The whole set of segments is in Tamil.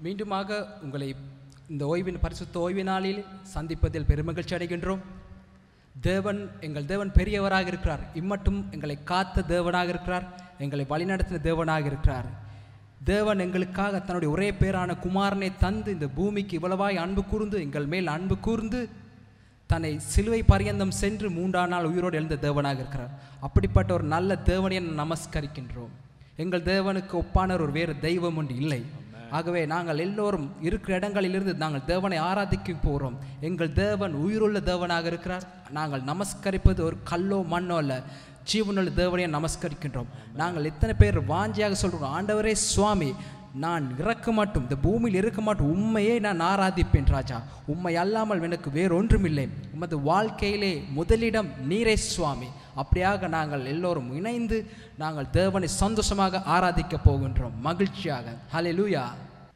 மீண்டுமாக உங்களை இந்த ஓய்வின் பரிசுத்த ஓய்வு நாளில் சந்திப்பதில் பெருமகிழ்ச்சி அடைகின்றோம் தேவன் எங்கள் தேவன் பெரியவராக இருக்கிறார் இம்மட்டும் எங்களை காத்த தேவனாக இருக்கிறார் எங்களை வழிநடத்தின தேவனாக இருக்கிறார் தேவன் எங்களுக்காக தன்னுடைய ஒரே பேரான குமாரனை தந்து இந்த பூமிக்கு இவ்வளவாய் அன்பு கூர்ந்து எங்கள் மேல் அன்பு கூர்ந்து தன்னை சிலுவை பரியந்தம் சென்று மூன்றாம் நாள் உயிரோடு எழுந்த தேவனாக இருக்கிறார் அப்படிப்பட்ட ஒரு நல்ல தேவனை நமஸ்கரிக்கின்றோம் எங்கள் தேவனுக்கு ஒப்பான ஒரு வேறு தெய்வம் ஒன்று இல்லை ஆகவே நாங்கள் எல்லோரும் இருக்கிற இடங்களிலிருந்து நாங்கள் தேவனை ஆராதிக்க போகிறோம் எங்கள் தேவன் உயிருள்ள தேவனாக இருக்கிறார் நாங்கள் நமஸ்கரிப்பது ஒரு கல்லோ மண்ணோ அல்ல ஜீவனுள்ள தேவனையை நமஸ்கரிக்கின்றோம் நாங்கள் எத்தனை பேர் வாஞ்சியாக சொல்கிறோம் ஆண்டவரே சுவாமி நான் இறக்க மாட்டும் இந்த பூமியில் இருக்க மாட்டும் உண்மையே நான் ஆராதிப்பேன் ராஜா உண்மை அல்லாமல் எனக்கு வேறொன்றுமில்லை உமது வாழ்க்கையிலே முதலிடம் நீரே சுவாமி அப்படியாக நாங்கள் எல்லோரும் இணைந்து நாங்கள் தேவனை சந்தோஷமாக ஆராதிக்க போகின்றோம் மகிழ்ச்சியாக ஹalleluya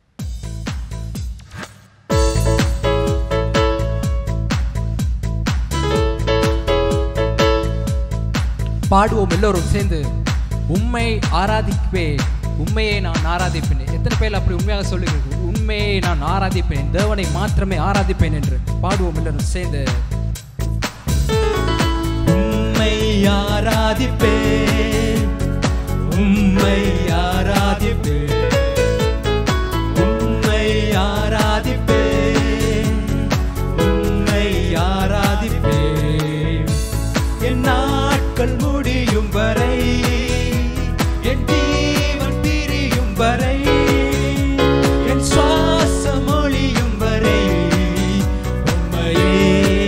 பாடுவோம் எல்லோரும் சேர்ந்து உண்மை ஆராதிப்பேன் உண்மையை நான் ஆராதிப்பேன் எத்தனை பேர் அப்படி உண்மையாக சொல்லுகிறீர்கள் உண்மையை நான் ஆராதிப்பேன் தேவனை மாத்திரமே ஆராதிப்பேன் என்று பாடுவோம் எல்லோரும் சேர்ந்து உம்மை ஆராதிப்பேன் உம்மை ஆராதிப்பேன் உம்மை ஆராதிப்பேன் உம்மை ஆராதிப்பேன் என் நாட்கள் முடியும் வரை என் ஜீவன் பிரியும் வரை என் சுவாசம் ஒளியும் வரை உம்மையே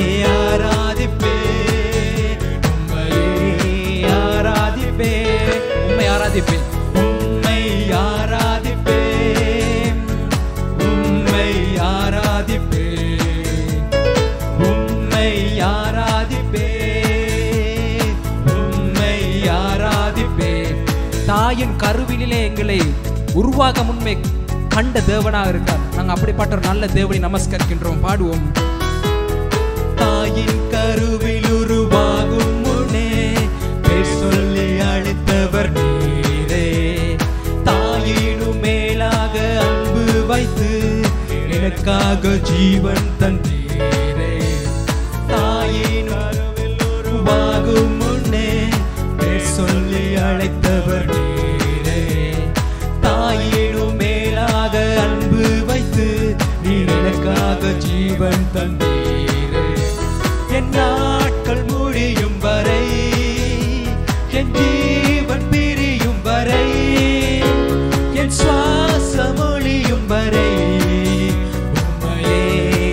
ஆராதிப்பேன் உம்மையே ஆராதிப்பேன் உண்மை ஆராதிப்பேன் உம்மை ஆராதிப்பேன் உம்மை ஆராதிப்பேன் உம்மை ஆராதிப்பேன் உம்மை ஆராதிப்பேன் தாயின் கருவிலே எங்களை உருவாக முன்மே கண்ட தேவனாக இருக்கார் நாங்கள் அப்படிப்பட்ட ஒரு நல்ல தேவனை நமஸ்கரிக்கின்றோம் பாடுவோம் தாயின் கருவில் உருவாகும் முன்னே பேர் சொல்லி அழைத்தவர் நீரே தாயினும் மேலாக அன்பு வைத்து எனக்காக ஜீவன் தந்தீரே தாயின் கருவில் உருவாகும் முன்னே பேர் சொல்லி அழைத்தவர் நீரே தாயினும் மேலாக அன்பு வைத்து நீர் எனக்காக ஜீவன் தந்தீரே என் நாட்கள் முடியும் வரை என் ஜீவன் பிரியும் வரை என் சுவாசம் ஒளியும் வரை உம்மையே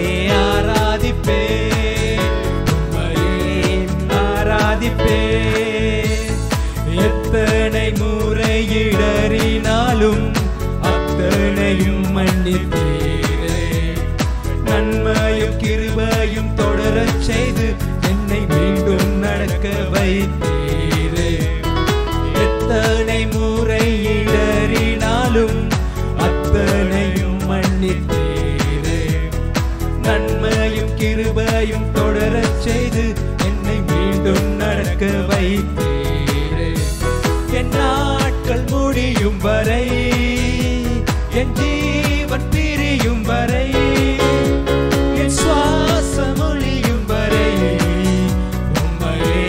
ஆராதிப்பேன் உம்மையே ஆராதிப்பேன் எத்தனை முறை இடறினாலும் அத்தனையும் மன்னித்தீரே நன்மையும் கிருபையும் தொடரச் செய்து என்னை மீண்டும் நடக்க வைத்தீரே எத்தனை முறை இடறினாலும் அத்தனையும் மன்னித்தீரே நன்மையும் கிருபையும் தொடரச் செய்து என்னை மீண்டும் நடக்க வைத்தீரே என் நாட்கள் முடியும் வரை என் ஜீவன் பிரியும் வரை என் சுவாசம் ஒளியும் வரை உம்மையே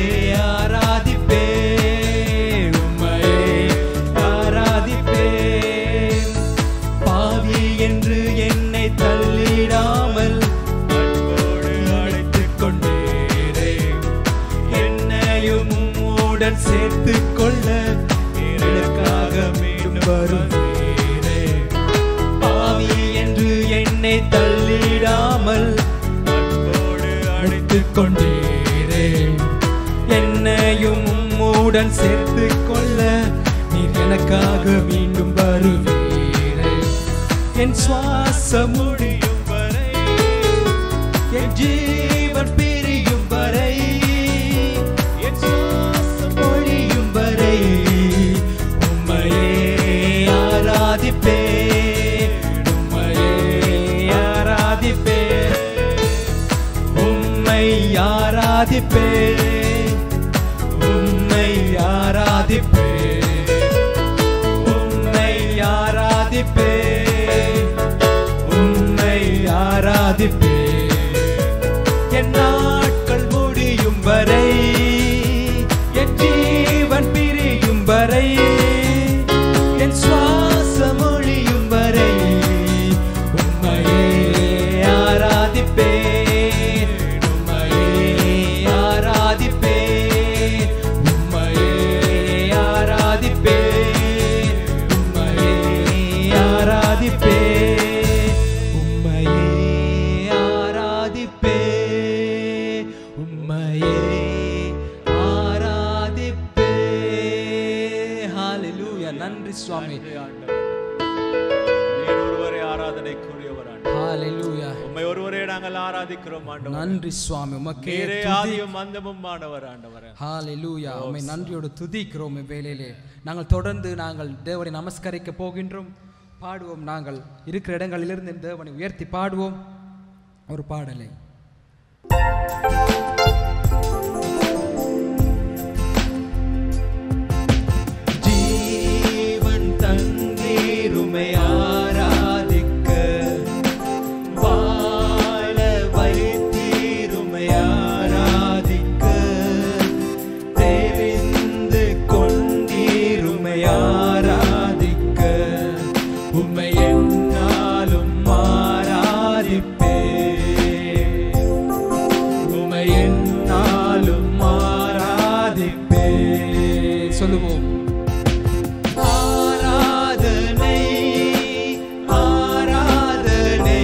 ஆராதிப்பேன் உம்மையே ஆராதிப்பேன் பாவி என்று என்னை தள்ளிடாமல் அன்போடு அழைத்துக் கொண்டீரே என்னையும் உம்முடன் சேர்த்துக் கொள்ள எனக்காக மீண்டும் வருவீரே பாவி என்று என்னை தள்ளிடாமல் அன்போடு அழைத்துக் கொண்டீரே என்னையும் உம்முடன் சேர்த்துக் கொள்ள நீர் எனக்காக மீண்டும் வருவீரே என் சுவாசம் முடியும் வரை என் ஜீவன் பிரியும் வரை என் சுவாசம் ஒழியும் வரை உம்மையே ஆராதிப்பேன் உம்மையே ஆராதிப்பேன் உம்மை ஆராதிப்பேன் உம்மை ஆராதிப்பேன் உம்மை ஆராதிப்பேன் நாங்கள் ஆராதிக்கிறோம் ஆண்டவரே நன்றி சுவாமி உமக்கே நீரே துதி ஆதியும் அந்தமும் ஆனவர் ஆண்டவரே ஹalleluya உம்மை நன்றியோடு துதிக்கிறோம் இவ்வேளையிலே நாங்கள் தொடர்ந்து நாங்கள் தேவனை நமஸ்கரிக்க போகின்றோம் பாடுவோம் நாங்கள் இருக்கிற இடங்களிலிருந்து இந்த தேவனை உயர்த்தி பாடுவோம் ஒரு பாடலை ஜீவன் தந்தீருமை ஆராதிக்க வாழ வைத்தீருமை ஆராதிக்க தெரிந்து கொண்டீருமை ஆராதிக்க உம்மை என்னாலும் ஆராதிப்பே உம்மை என்னாலும் ஆராதிப்பே சொல்லுவோம் ஆராதனை ஆராதனை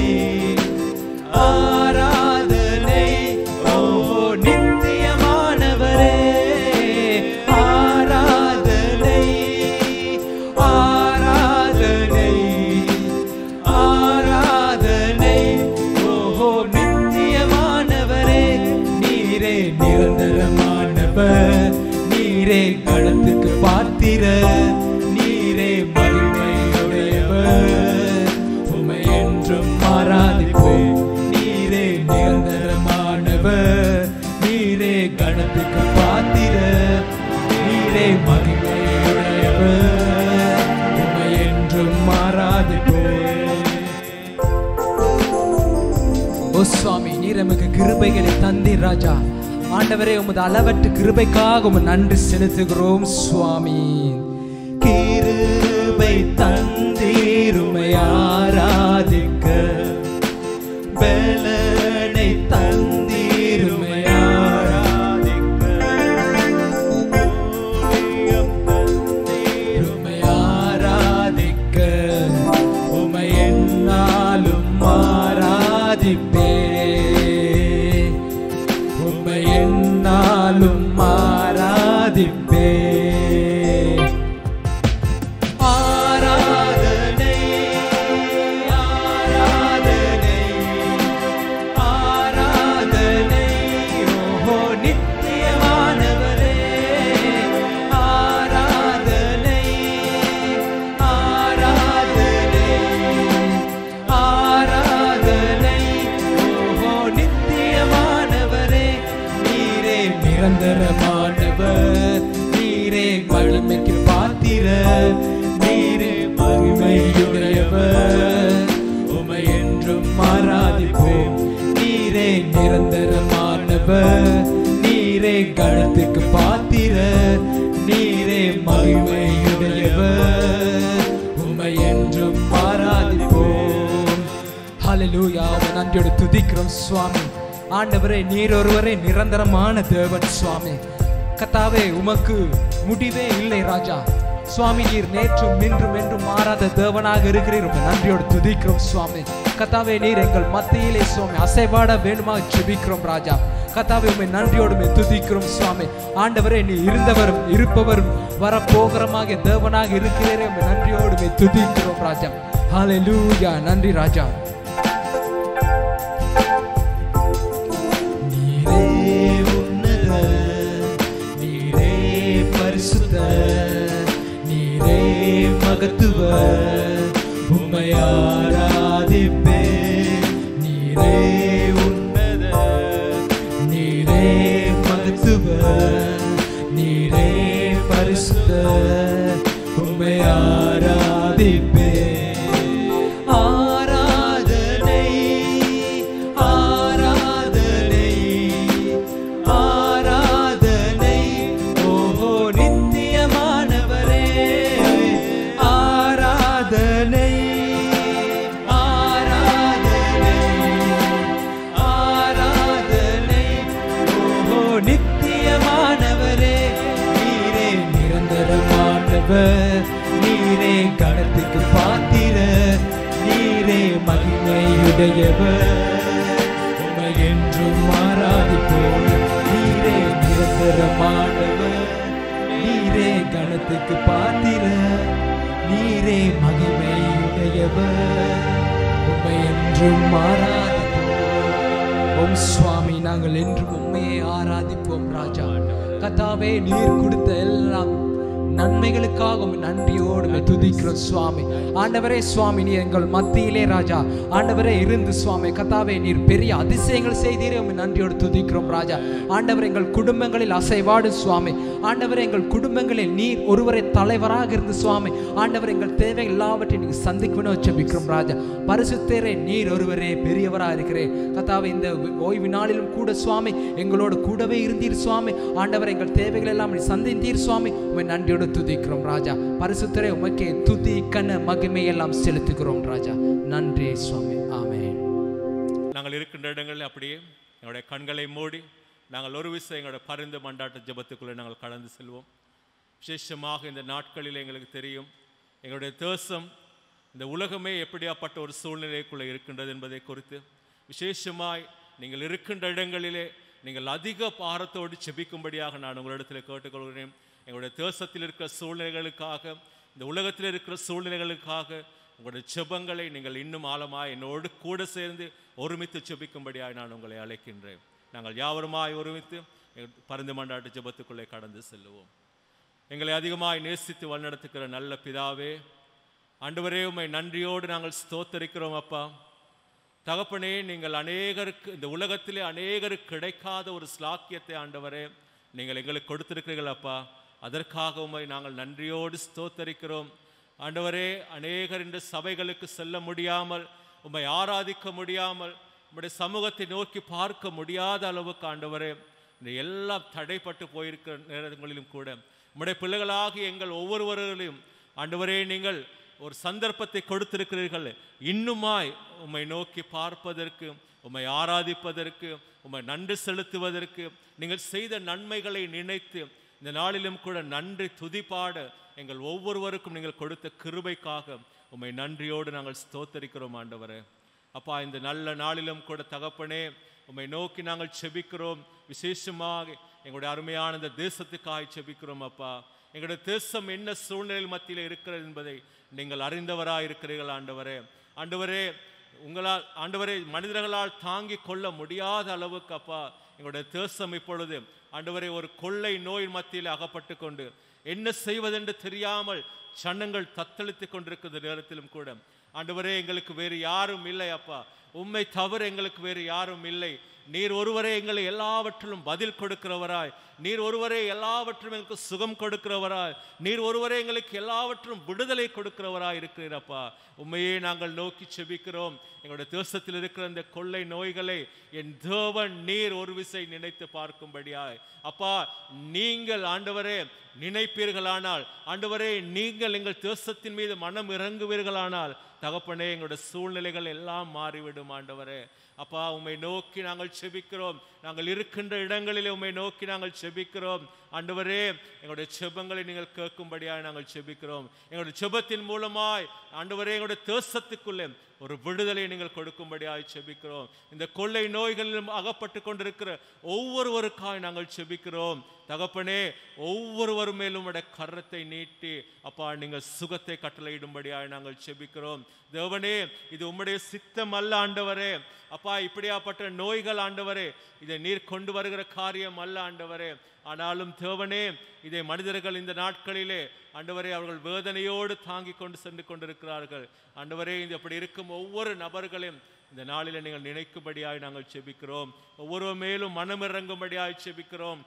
ஆராதனை ஓ நித்தியமானவரே ஆராதனை ஆராதனை ஆராதனை ஓ நித்தியமானவரே நீரே நிரந்தரமானவர் நீரே களத்துக்கு பாத்திர நீரே மகிமையுடையவர் உமை என்றும் ஆராதிப்பேன் நீரே நிரந்தரமானவர் நீரே கணத்துக்கு பாத்திர நீரே மகிமையுடையவர் உமை என்றும் ஆராதிப்பேன் ஓ சுவாமி நீர் எமக்கு கிருபைகளை தந்தீர் ராஜா ஆண்டவரே உமது அளவற்ற கிருபைக்காக உமக்கு நன்றி செலுத்துகிறோம் சுவாமி கிருபை தந்தீருமை ஆராதிக்க பலனை தந்தீருமை ஆராதிக்க ஊழியம் தந்தீருமை ஆராதிக்க உமை என்னாலும் ஆராதிப்பே உம்மை என்னாலும் ஆராதிப்பே ஆராதனை ஆராதனை ஆராதனை ஓஹோ நித்தியமானவரே ஆராதனை ஆராதனை ஆராதனை ஓஹோ நித்தியமானவரே நீரே நிரந்தரமானவர் நீரே மகிமைக்கு பாத்திர நீரே மகிமையுடையவர் உமை என்றும் ஆராதிப்போம் நீரே நிரந்தரமானவர் நீரே கணத்துக்கு பாத்திர நீரே மகிமையுடையவர் உமை என்றும் ஆராதிப்போம் ஹalleluya உம்மை நன்றியோடு துதிக்கிறோம் சுவாமி ஆண்டவரே நீர் ஒருவரே நிரந்தரமான தேவன் சுவாமி கத்தாவே உமக்கு முடிவே இல்லை ராஜா சுவாமி நீர் நேற்றும் இன்றும் என்றும் மாறாத தேவனாக இருக்கிறீர் உம்மை நன்றியோடு துதிக்கிறோம் சுவாமி கத்தாவே நீர் எங்கள் மத்தியிலே சுவாமி அசைவாட வேண்டுமாக ஜெபிக்கிறோம் ராஜா கத்தாவே உம்மை நன்றியோடு உம்மை துதிக்கிறோம் சுவாமி ஆண்டவரே நீ இருந்தவரும் இருப்பவரும் வரப்போகிறமாக தேவனாக இருக்கிறீரே உம்மை நன்றியோடு உம்மை துதிக்கிறோம் ராஜா ஹalleluya நன்றி ராஜா நீரே உன்னத நீரே பரிசுத்த நீரே மகத்துவ உம்மை ஆராதிப்பே நீரே உன்னத நீரே மகத்துவ நீரே பரிசுத்த உம்மை ஆராதிப்பே ஆராதனை ஆராதனை ஆராதனை ஓஹோ நித்தியமானவரே ஆராதனை ஆராதனை ஆராதனை ஓஹோ நித்தியமானவரே நீரே நிரந்தரமானவர் நீரே கணத்துக்கு பாத்திர நீரே மகிமையுடையவர் உமை என்றும் ஆராதிப்போம் நீரே நிரந்தரமானவர் நீரே கணத்துக்கு பாத்திர நீரே மகிமையுடையவர் உமை என்றும் ஆராதிப்போம் ஓம் சுவாமி நாங்கள் என்றும் உண்மையை ஆராதிப்போம் ராஜா கத்தாவே நீர் கொடுத்த எல்லாம் நன்மைகளுக்காக உம்மை நன்றியோடு உம்மை துதிக்கிறோம் சுவாமி ஆண்டவரே சுவாமி நீர் எங்கள் மத்தியிலே ராஜா ஆண்டவரே இருந்து சுவாமி கத்தாவே நீர் பெரிய அதிசயங்கள் செய்தீரே உம்மை நன்றியோடு துதிக்கிறோம் ராஜா ஆண்டவர் எங்கள் குடும்பங்களில் அசைவாடு சுவாமி ஆண்டவர் எங்கள் குடும்பங்களில் நீர் ஒருவரை தலைவராக இருந்து சுவாமி ஆண்டவர் எங்கள் தேவை எல்லாவற்றையும் நீங்க சந்திக்கணும் ஜெபிக்கிறோம் ராஜா பரிசுத்தரே நீர் ஒருவரே பெரியவராக இருக்கிறேன் கத்தாவே இந்த ஓய்வு நாளிலும் கூட சுவாமி எங்களோடு கூடவே இருந்தீர் சுவாமி ஆண்டவர் எங்கள் தேவைகள் எல்லாம் நீர் சந்தித்தீர் சுவாமி உண்மை நன்றியோடு துதிக்கிறோம் ராஜா பரிசுத்தரே உமக்கே துதி கன மகிமை எல்லாம் செலுத்துகிறோம் ராஜா நன்றி சுவாமி ஆமென் நாங்கள் இருக்கின்ற இடங்களில் அப்படியே எங்களுடைய கண்களை மூடி நாங்கள் ஒரு விஷயம் எங்களுடைய பரிந்து மண்டாட்ட ஜெபத்துக்குள்ளே நாங்கள் கடந்து செல்வோம் விசேஷமாக இந்த நாட்களில் எங்களுக்கு தெரியும் எங்களுடைய தேசம் இந்த உலகமே எப்படியாப்பட்ட ஒரு சூழ்நிலைக்குள்ளே இருக்கின்றது என்பதை குறித்து விசேஷமாய் நீங்கள் இருக்கின்ற இடங்களிலே நீங்கள் அதிக பாரத்தோடு செபிக்கும்படியாக நான் உங்களிடத்தில் கேட்டுக்கொள்கிறேன் எங்களுடைய தேசத்தில் இருக்கிற சூழ்நிலைகளுக்காக இந்த உலகத்தில் இருக்கிற சூழ்நிலைகளுக்காக உங்களுடைய செபங்களை நீங்கள் இன்னும் ஆழமாய் என்னோடு கூட சேர்ந்து ஒருமித்து செபிக்கும்படியாய் நான் உங்களை அழைக்கின்றேன் நாங்கள் யாவருமாய் ஒருமித்து எங்கள் பருந்து மண்டாட்டு ஜெபத்துக்குள்ளே கடந்து செல்லுவோம் எங்களை அதிகமாய் நேசித்து வழிநடத்துகிற நல்ல பிதாவே ஆண்டவரே உம்மை நன்றியோடு நாங்கள் ஸ்தோத்தரிக்கிறோம் அப்பா தகப்பனே நீங்கள் அநேகருக்கு இந்த உலகத்திலே அநேகருக்கு கிடைக்காத ஒரு ஸ்லாக்கியத்தை ஆண்டவரே நீங்கள் எங்களுக்கு கொடுத்திருக்கிறீர்கள் அப்பா அதற்காக உம்மை நாங்கள் நன்றியோடு ஸ்தோத்தரிக்கிறோம் ஆண்டவரே அநேகர் இந்த சபைகளுக்கு செல்ல முடியாமல் உம்மை ஆராதிக்க முடியாமல் உம்முடைய சமூகத்தை நோக்கி பார்க்க முடியாத அளவுக்கு ஆண்டவரே இந்த எல்லாம் தடைப்பட்டு போயிருக்கிற நேரங்களிலும் கூட உம்முடைய பிள்ளைகளாகி எங்கள் ஒவ்வொருவர்களையும் ஆண்டவரே நீங்கள் ஒரு சந்தர்ப்பத்தை கொடுத்திருக்கிறீர்கள் இன்னுமாய் உம்மை நோக்கி பார்ப்பதற்கு உம்மை ஆராதிப்பதற்கு உம்மை நன்றி செலுத்துவதற்கு நீங்கள் செய்த நன்மைகளை நினைத்து இந்த நாளிலும் கூட நன்றி துதிப்பாட எங்கள் ஒவ்வொருவருக்கும் நீங்கள் கொடுத்த கிருபைக்காக உம்மை நன்றியோடு நாங்கள் ஸ்தோத்தரிக்கிறோம் ஆண்டவரே அப்பா இந்த நல்ல நாளிலும் கூட தகப்பனே உம்மை நோக்கி நாங்கள் செபிக்கிறோம் விசேஷமாக எங்களுடைய அருமையான இந்த தேசத்துக்காக செபிக்கிறோம் அப்பா எங்களுடைய தேசம் என்ன சூழ்நிலையில் மத்தியில் இருக்கிறது என்பதை நீங்கள் அறிந்தவராக இருக்கிறீர்கள் ஆண்டவரே ஆண்டவரே உங்களால் ஆண்டவரே மனிதர்களால் தாங்கிக் கொள்ள முடியாத அளவுக்கு அப்பா எங்களுடைய தேசம் இப்பொழுது ஆண்டவரே ஒரு கொள்ளை நோய் மத்தியில் அகப்பட்டு கொண்டு என்ன செய்வதென்று தெரியாமல் சன்னங்கள் தத்தளித்துக் கொண்டிருக்கிற நேரத்திலும் கூட ஆண்டவரே எங்களுக்கு வேறு யாரும் இல்லை அப்பா உம்மை தவிர எங்களுக்கு வேறு யாரும் இல்லை நீர் ஒருவரே எங்களை எல்லாவற்றிலும் பதில் கொடுக்கிறவராய் நீர் ஒருவரே எல்லாவற்றிலும் எங்களுக்கு சுகம் கொடுக்கிறவராய் நீர் ஒருவரே எங்களுக்கு எல்லாவற்றும் விடுதலை கொடுக்கிறவராய் இருக்கிறீரப்பா உண்மையே நாங்கள் நோக்கி செபிக்கிறோம் எங்களுடைய தேசத்தில் இருக்கிற இந்த கொள்ளை நோய்களை என் தேவன் நீர் ஒரு விசை நினைத்து பார்க்கும்படியாய் அப்பா நீங்கள் ஆண்டவரே நினைப்பீர்களானால் ஆண்டவரே நீங்கள் எங்கள் தேசத்தின் மீது மனம் இறங்குவீர்களானால் தகப்பனே எங்களுடைய சூழ்நிலைகள் எல்லாம் மாறிவிடும் ஆண்டவரே அப்பா உம்மை நோக்கி நாங்கள் செபிக்கிறோம் நாங்கள் இருக்கின்ற இடங்களிலே உம்மை நோக்கி நாங்கள் செபிக்கிறோம் ஆண்டவரே எங்களுடைய செபங்களை நீங்கள் கேட்கும்படியாக நாங்கள் செபிக்கிறோம் எங்களுடைய செபத்தின் மூலமாய் ஆண்டவரே எங்களுடைய தேசத்துக்குள்ளே ஒரு விடுதலை நீங்கள் கொடுக்கும்படியாய் செபிக்கிறோம் இந்த கொள்ளை நோய்களிலும் அகப்பட்டு கொண்டிருக்கிற ஒவ்வொருவருக்காய் நாங்கள் செபிக்கிறோம் தகப்பனே ஒவ்வொருவர் மேலும் உடைய கரத்தை நீட்டி அப்பா நீங்கள் சுகத்தை கட்டளையிடும்படியாய் நாங்கள் செபிக்கிறோம் தேவனே இது உம்முடைய சித்தம் அல்ல ஆண்டவரே அப்பா இப்படியாப்பட்ட நோய்கள் ஆண்டவரே இதை நீர் கொண்டு வருகிற காரியம் அல்ல ஆண்டவரே ஆனாலும் தேவனே இதை மனிதர்கள் இந்த நாட்களிலே ஆண்டவரே அவர்கள் வேதனையோடு தாங்கி கொண்டு சென்று கொண்டிருக்கிறார்கள் ஆண்டவரே இது அப்படி இருக்கும் ஒவ்வொரு நபர்களையும் இந்த நாளில் நீங்கள் நினைக்கும்படியாய் நாங்கள் செபிக்கிறோம் ஒவ்வொரு மேலும் மனமிறங்கும்படியாய் செபிக்கிறோம்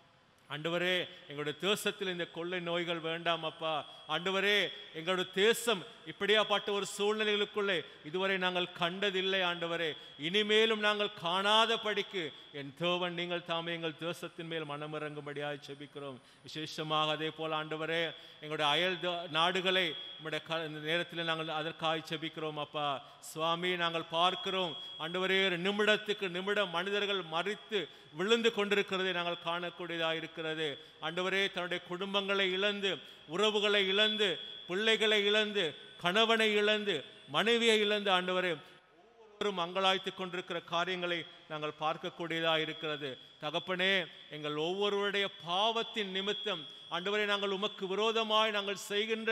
ஆண்டவரே எங்களுடைய தேசத்தில் இந்த கொள்ளை நோய்கள் வேண்டாம் அப்பா ஆண்டவரே எங்களுடைய தேசம் இப்படியாப்பட்ட ஒரு சூழ்நிலைகளுக்குள்ளே இதுவரை நாங்கள் கண்டதில்லை ஆண்டவரே இனிமேலும் நாங்கள் காணாத படிக்கு என் தேவன் நீங்கள் தாமே எங்கள் தேசத்தின் மேல் மனமிறங்கும்படியாய் செபிக்கிறோம் விசேஷமாக அதே போல் ஆண்டவரே எங்களுடைய அயல் த- நாடுகளை உம்முடைய க இந்த நேரத்தில் நாங்கள் அதற்காய் செபிக்கிறோம் அப்பா சுவாமி நாங்கள் பார்க்கிறோம் ஆண்டவரே ஒரு நிமிடத்துக்கு நிமிடம் மனிதர்கள் மறித்து விழுந்து கொண்டிருக்கிறதை நாங்கள் காணக்கூடியதாக இருக்கிறது ஆண்டவரே தன்னுடைய குடும்பங்களை இழந்து உறவுகளை இழந்து பிள்ளைகளை இழந்து கணவனை இழந்து மனைவியை இழந்து ஆண்டவரே ஒவ்வொருவரும் அங்கலாய்த்துக் கொண்டிருக்கிற காரியங்களை நாங்கள் பார்க்கக்கூடியதாக இருக்கிறது தகப்பனே எங்கள் ஒவ்வொருவருடைய பாவத்தின் நிமித்தம் ஆண்டவரே நாங்கள் உமக்கு விரோதமாய் நாங்கள் செய்கின்ற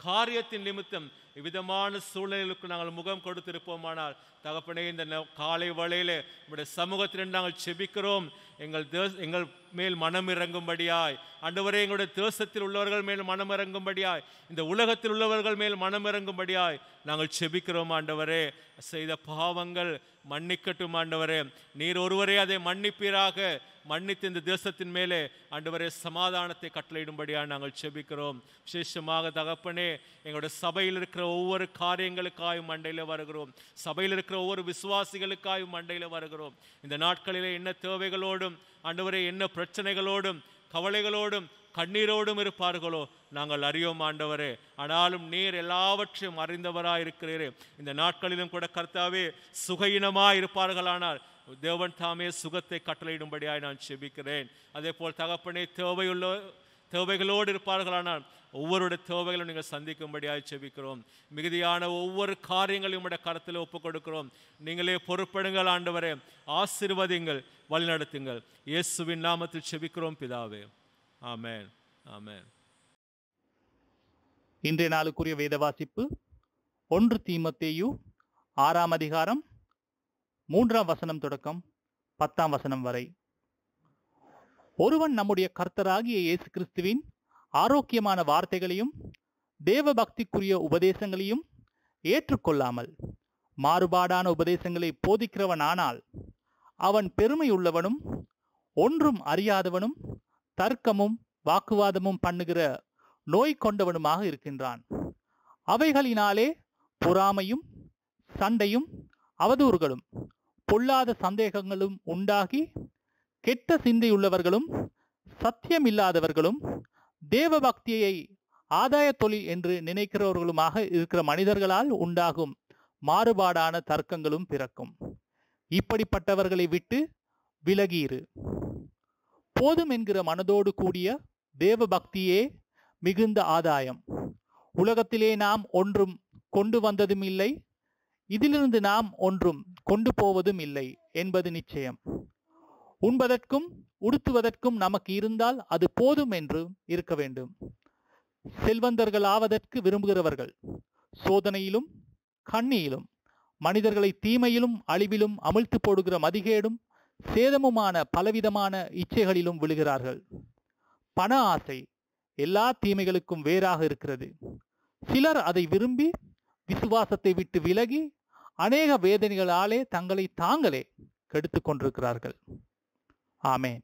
காரியத்தின் நிமித்தம் இவ்விதமான சூழ்நிலைகளுக்கு நாங்கள் முகம் கொடுத்திருப்போமானால் தகப்பனே இந்த ந- காலை வேளையிலே உடைய சமூகத்திலிருந்து நாங்கள் செபிக்கிறோம் எங்கள் தேச எங்கள் மேல் மனம் இறங்கும்படியாய் ஆண்டவரே எங்களுடைய தேசத்தில் உள்ளவர்கள் மேல் மனம் இறங்கும்படியாய் இந்த உலகத்தில் உள்ளவர்கள் மேல் மனம் இறங்கும்படியாய் நாங்கள் செபிக்கிறோம் ஆண்டவரே செய்த பாவங்கள் மன்னிக்கட்டும் ஆண்டவரே நீர் ஒருவரே அதை மன்னிப்பீராக மன்னித்து இந்த தேசத்தின் மேலே ஆண்டவரே சமாதானத்தை கட்டளையிடும்படியாக நாங்கள் செபிக்கிறோம் விசேஷமாக தகப்பனே எங்களுடைய சபையில் இருக்கிற ஒவ்வொரு காரியங்களுக்காயும் மண்டையில் வருகிறோம் சபையில் இருக்கிற ஒவ்வொரு விசுவாசிகளுக்காயும் மண்டையில் வருகிறோம் இந்த நாட்களிலே என்ன தேவைகளோடும் ஆண்டவரே என்ன பிரச்சனைகளோடும் கவலைகளோடும் கண்ணீரோடும் இருப்பார்களோ நாங்கள் அறியோம் ஆண்டவரே ஆனாலும் நீர் எல்லாவற்றையும் அறிந்தவராய் இருக்கிறீரே இந்த நாட்களிலும் கூட கர்த்தாவே சுகையினமாய் இருப்பார்களானால் தேவன் தாமே சுகத்தை கட்டளையிடும்படியாய் நான் செபிக்கிறேன் அதே போல் தகப்பனே தேவையுள்ள தேவைகளோடு இருப்பார்களானால் ஒவ்வொருடைய தேவைகளும் நீங்கள் சந்திக்கும்படியாய் செபிக்கிறோம் மிகுதியான ஒவ்வொரு காரியங்களையும் உடைய கருத்தில் ஒப்புக் கொடுக்கிறோம் நீங்களே பொறுப்படுங்கள் ஆண்டவரே ஆசீர்வதிங்கள் வழிநடத்துங்கள் இயேசுவின் நாமத்தில் செபிக்கிறோம் பிதாவே ஆமென் ஆமென் இன்றைய நாளுக்குரிய வேத வாசிப்பு ஒன்று தீமத்தேயு ஆறாம் அதிகாரம் மூன்றாம் வசனம் தொடக்கம் பத்தாம் வசனம் வரை ஒருவன் நம்முடைய கர்த்தராகிய இயேசு கிறிஸ்துவின் ஆரோக்கியமான வார்த்தைகளையும் தேவ பக்திக்குரிய உபதேசங்களையும் ஏற்றுக்கொள்ளாமல் மாறுபாடான உபதேசங்களை போதிக்கிறவனானால் அவன் பெருமையுள்ளவனும் ஒன்றும் அறியாதவனும் தர்க்கமும் வாக்குவாதமும் பண்ணுகிற நோய் கொண்டவனுமாக இருக்கின்றான் அவைகளினாலே பொறாமையும் சண்டையும் அவதூறுகளும் பொல்லாத சந்தேகங்களும் உண்டாகி கெட்ட சிந்தையுள்ளவர்களும் சத்தியமில்லாதவர்களும் தேவ பக்தியை ஆதாய தொழில் என்று நினைக்கிறவர்களுமாக இருக்கிற மனிதர்களால் உண்டாகும் மாறுபாடான தர்க்கங்களும் பிறக்கும் இப்படிப்பட்டவர்களை விட்டு விலகியிரு போதும் என்கிற மனதோடு கூடிய தேவ பக்தியே மிகுந்த ஆதாயம் உலகத்திலே நாம் ஒன்றும் கொண்டு வந்ததும் இல்லை இதிலிருந்து நாம் ஒன்றும் கொண்டு போவதும் இல்லை என்பது நிச்சயம் உண்பதற்கும் உடுத்துவதற்கும் நமக்கு இருந்தால் அது போதும் என்று இருக்க வேண்டும் செல்வந்தர்கள் ஆவதற்கு விரும்புகிறவர்கள் சோதனையிலும் கண்ணியிலும் மனிதர்களை தீமையிலும் அழிவிலும் அமிழ்த்து போடுகிற மதிகேடும் சேதமுமான பலவிதமான இச்சைகளிலும் விழுகிறார்கள் பண ஆசை எல்லா தீமைகளுக்கும் வேறாக இருக்கிறது சிலர் அதை விரும்பி விசுவாசத்தை விட்டு விலகி அநேக வேதனைகளாலே தங்களை தாங்களே கெடுத்துக் கொண்டிருக்கிறார்கள் ஆமென்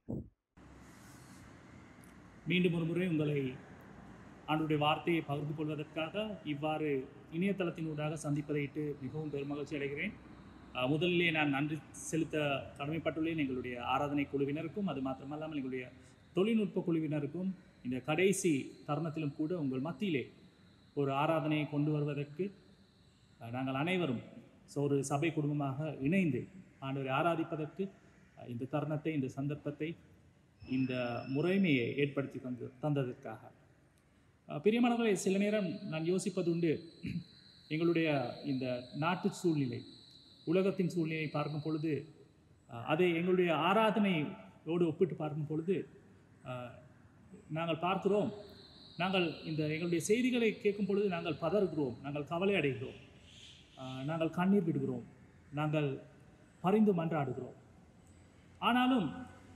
மீண்டும் ஒரு முறை உங்களை ஆண்டுடைய வார்த்தையை பகிர்ந்து கொள்வதற்காக இவ்வாறு இணையதளத்தினூடாக சந்திப்பதையிட்டு மிகவும் பெருமகிழ்ச்சி அடைகிறேன் அஹ், முதலிலே நான் நன்றி செலுத்த கடமைப்பட்டுள்ளேன் எங்களுடைய ஆராதனை குழுவினருக்கும் அது மாத்திரமல்லாமல் எங்களுடைய தொழில்நுட்ப குழுவினருக்கும் இந்த கடைசி தருணத்திலும் கூட உங்கள் மத்தியிலே ஒரு ஆராதனையை கொண்டு வருவதற்கு அஹ், நாங்கள் அனைவரும் so ஒரு சபை குடும்பமாக இணைந்து ஆண்டவரை ஆராதிப்பதற்கு அஹ், இந்த தருணத்தை இந்த சந்தர்ப்பத்தை இந்த முறைமையை ஏற்படுத்தி தந்து தந்ததற்காக அஹ், பிரியமானவர்களே சில நேரம் நான் யோசிப்பது உண்டு எங்களுடைய இந்த நாட்டு சூழ்நிலை உலகத்தின் சூழ்நிலையை பார்க்கும் பொழுது அஹ், அதை எங்களுடைய ஆராதனையோடு ஒப்பிட்டு பார்க்கும் பொழுது அஹ், நாங்கள் பார்க்கிறோம் நாங்கள் இந்த எங்களுடைய செய்திகளை கேட்கும் பொழுது நாங்கள் பதறுகிறோம் நாங்கள் கவலை அடைகிறோம் அஹ், நாங்கள் கண்ணீர் விடுகிறோம் நாங்கள் பரிந்து மன்றாடுகிறோம் ஆனாலும்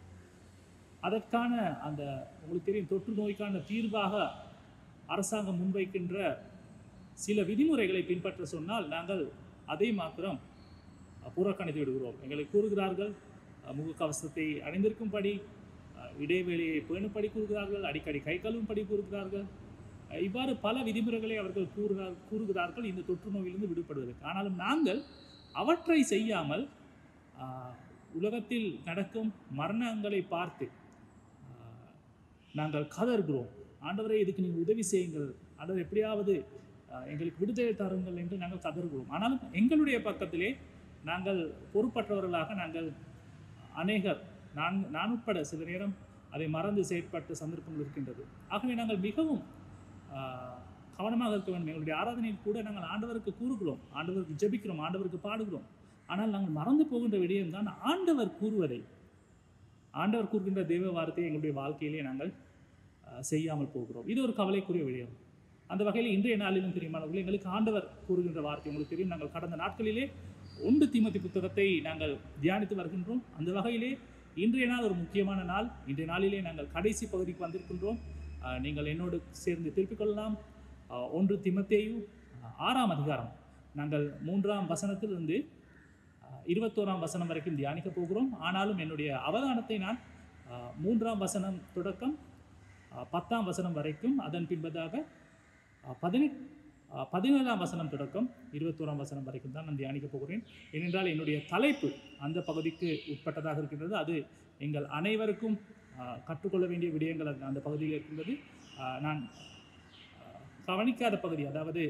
அதற்கான அந்த உங்களுக்கு தெரியும் தொற்று நோய்க்கான தீர்வாக அரசாங்கம் முன்வைக்கின்ற சில விதிமுறைகளை பின்பற்ற சொன்னால் நாங்கள் அதை மாத்திரம் அஹ், புறக்கணித்து விடுகிறோம் எங்களை கூறுகிறார்கள் அஹ், முகக்கவசத்தை அணிந்திருக்கும்படி அஹ், இடைவெளியை பேணும்படி கூறுகிறார்கள் அடிக்கடி கை கழுவும்படி கூறுகிறார்கள் அஹ், இவ்வாறு பல விதிமுறைகளை அவர்கள் கூறுகிறார் கூறுகிறார்கள் இந்த தொற்று நோயிலிருந்து விடுபடுவதற்கு ஆனாலும் நாங்கள் அவற்றை செய்யாமல் ஆஹ், உலகத்தில் நடக்கும் மரணங்களை பார்த்து ஆஹ், நாங்கள் கதறுகிறோம் ஆண்டவரே இதுக்கு நீங்கள் உதவி செய்யுங்கள் ஆண்டவர் எப்படியாவது ஆஹ், எங்களுக்கு விடுதலை தாருங்கள் என்று நாங்கள் கதறுகிறோம் ஆனாலும் எங்களுடைய பக்கத்திலே நாங்கள் பொறுப்பற்றவர்களாக நாங்கள் அநேகர் நான் நான் உட்பட சில நேரம் அதை மறந்து செயற்பட்ட சந்தர்ப்பங்கள் இருக்கின்றது ஆகவே நாங்கள் மிகவும் ஆஹ், கவனமாக இருக்க வேண்டும் எங்களுடைய ஆராதனையில் கூட நாங்கள் ஆண்டவருக்கு கூறுகிறோம் ஆண்டவருக்கு ஜெபிக்கிறோம் ஆண்டவருக்கு பாடுகிறோம் ஆனால் நாங்கள் மறந்து போகின்ற விடயம் தான் ஆண்டவர் கூறுவதை ஆண்டவர் கூறுகின்ற தெய்வ வார்த்தையை எங்களுடைய வாழ்க்கையிலே நாங்கள் அஹ், செய்யாமல் போகிறோம் இது ஒரு கவலைக்குரிய விடயம் அந்த வகையில் இன்றைய நாளிலும் பிரியமானவர்கள் எங்களுக்கு ஆண்டவர் கூறுகின்ற வார்த்தை உங்களுக்கு தெரியும் நாங்கள் கடந்த நாட்களிலே ஒன்று தீமதி புத்தகத்தை நாங்கள் தியானித்து வருகின்றோம் அந்த வகையிலே இன்றைய நாள் ஒரு முக்கியமான நாள் இன்றைய நாளிலே நாங்கள் கடைசி பகுதிக்கு வந்திருக்கின்றோம் ஆஹ் நீங்கள் என்னோடு சேர்ந்து திருப்பிக் கொள்ளலாம் ஆஹ் ஒன்று திமத்தேயு ஆஹ் ஆறாம் அதிகாரம் நாங்கள் மூன்றாம் வசனத்திலிருந்து ஆஹ் இருபத்தோராம் வசனம் வரைக்கும் தியானிக்க போகிறோம் ஆனாலும் என்னுடைய அவதானத்தை நான் ஆஹ் மூன்றாம் வசனம் தொடக்கம் ஆஹ் பத்தாம் வசனம் வரைக்கும் அதன் பின்பதாக ஆஹ் பதினெட் ஆஹ் பதினேழாம் வசனம் தொடக்கம் இருபத்தோராம் வசனம் வரைக்கும் தான் நான் தியானிக்க போகிறேன் ஏனென்றால் என்னுடைய தலைப்பு அந்த பகுதிக்கு உட்பட்டதாக இருக்கின்றது அது எங்கள் அனைவருக்கும் ஆஹ் கற்றுக்கொள்ள வேண்டிய விடயங்கள் அது அந்த பகுதியில் இருக்கின்றது ஆஹ் நான் ஆஹ் கவனிக்காத பகுதி அதாவது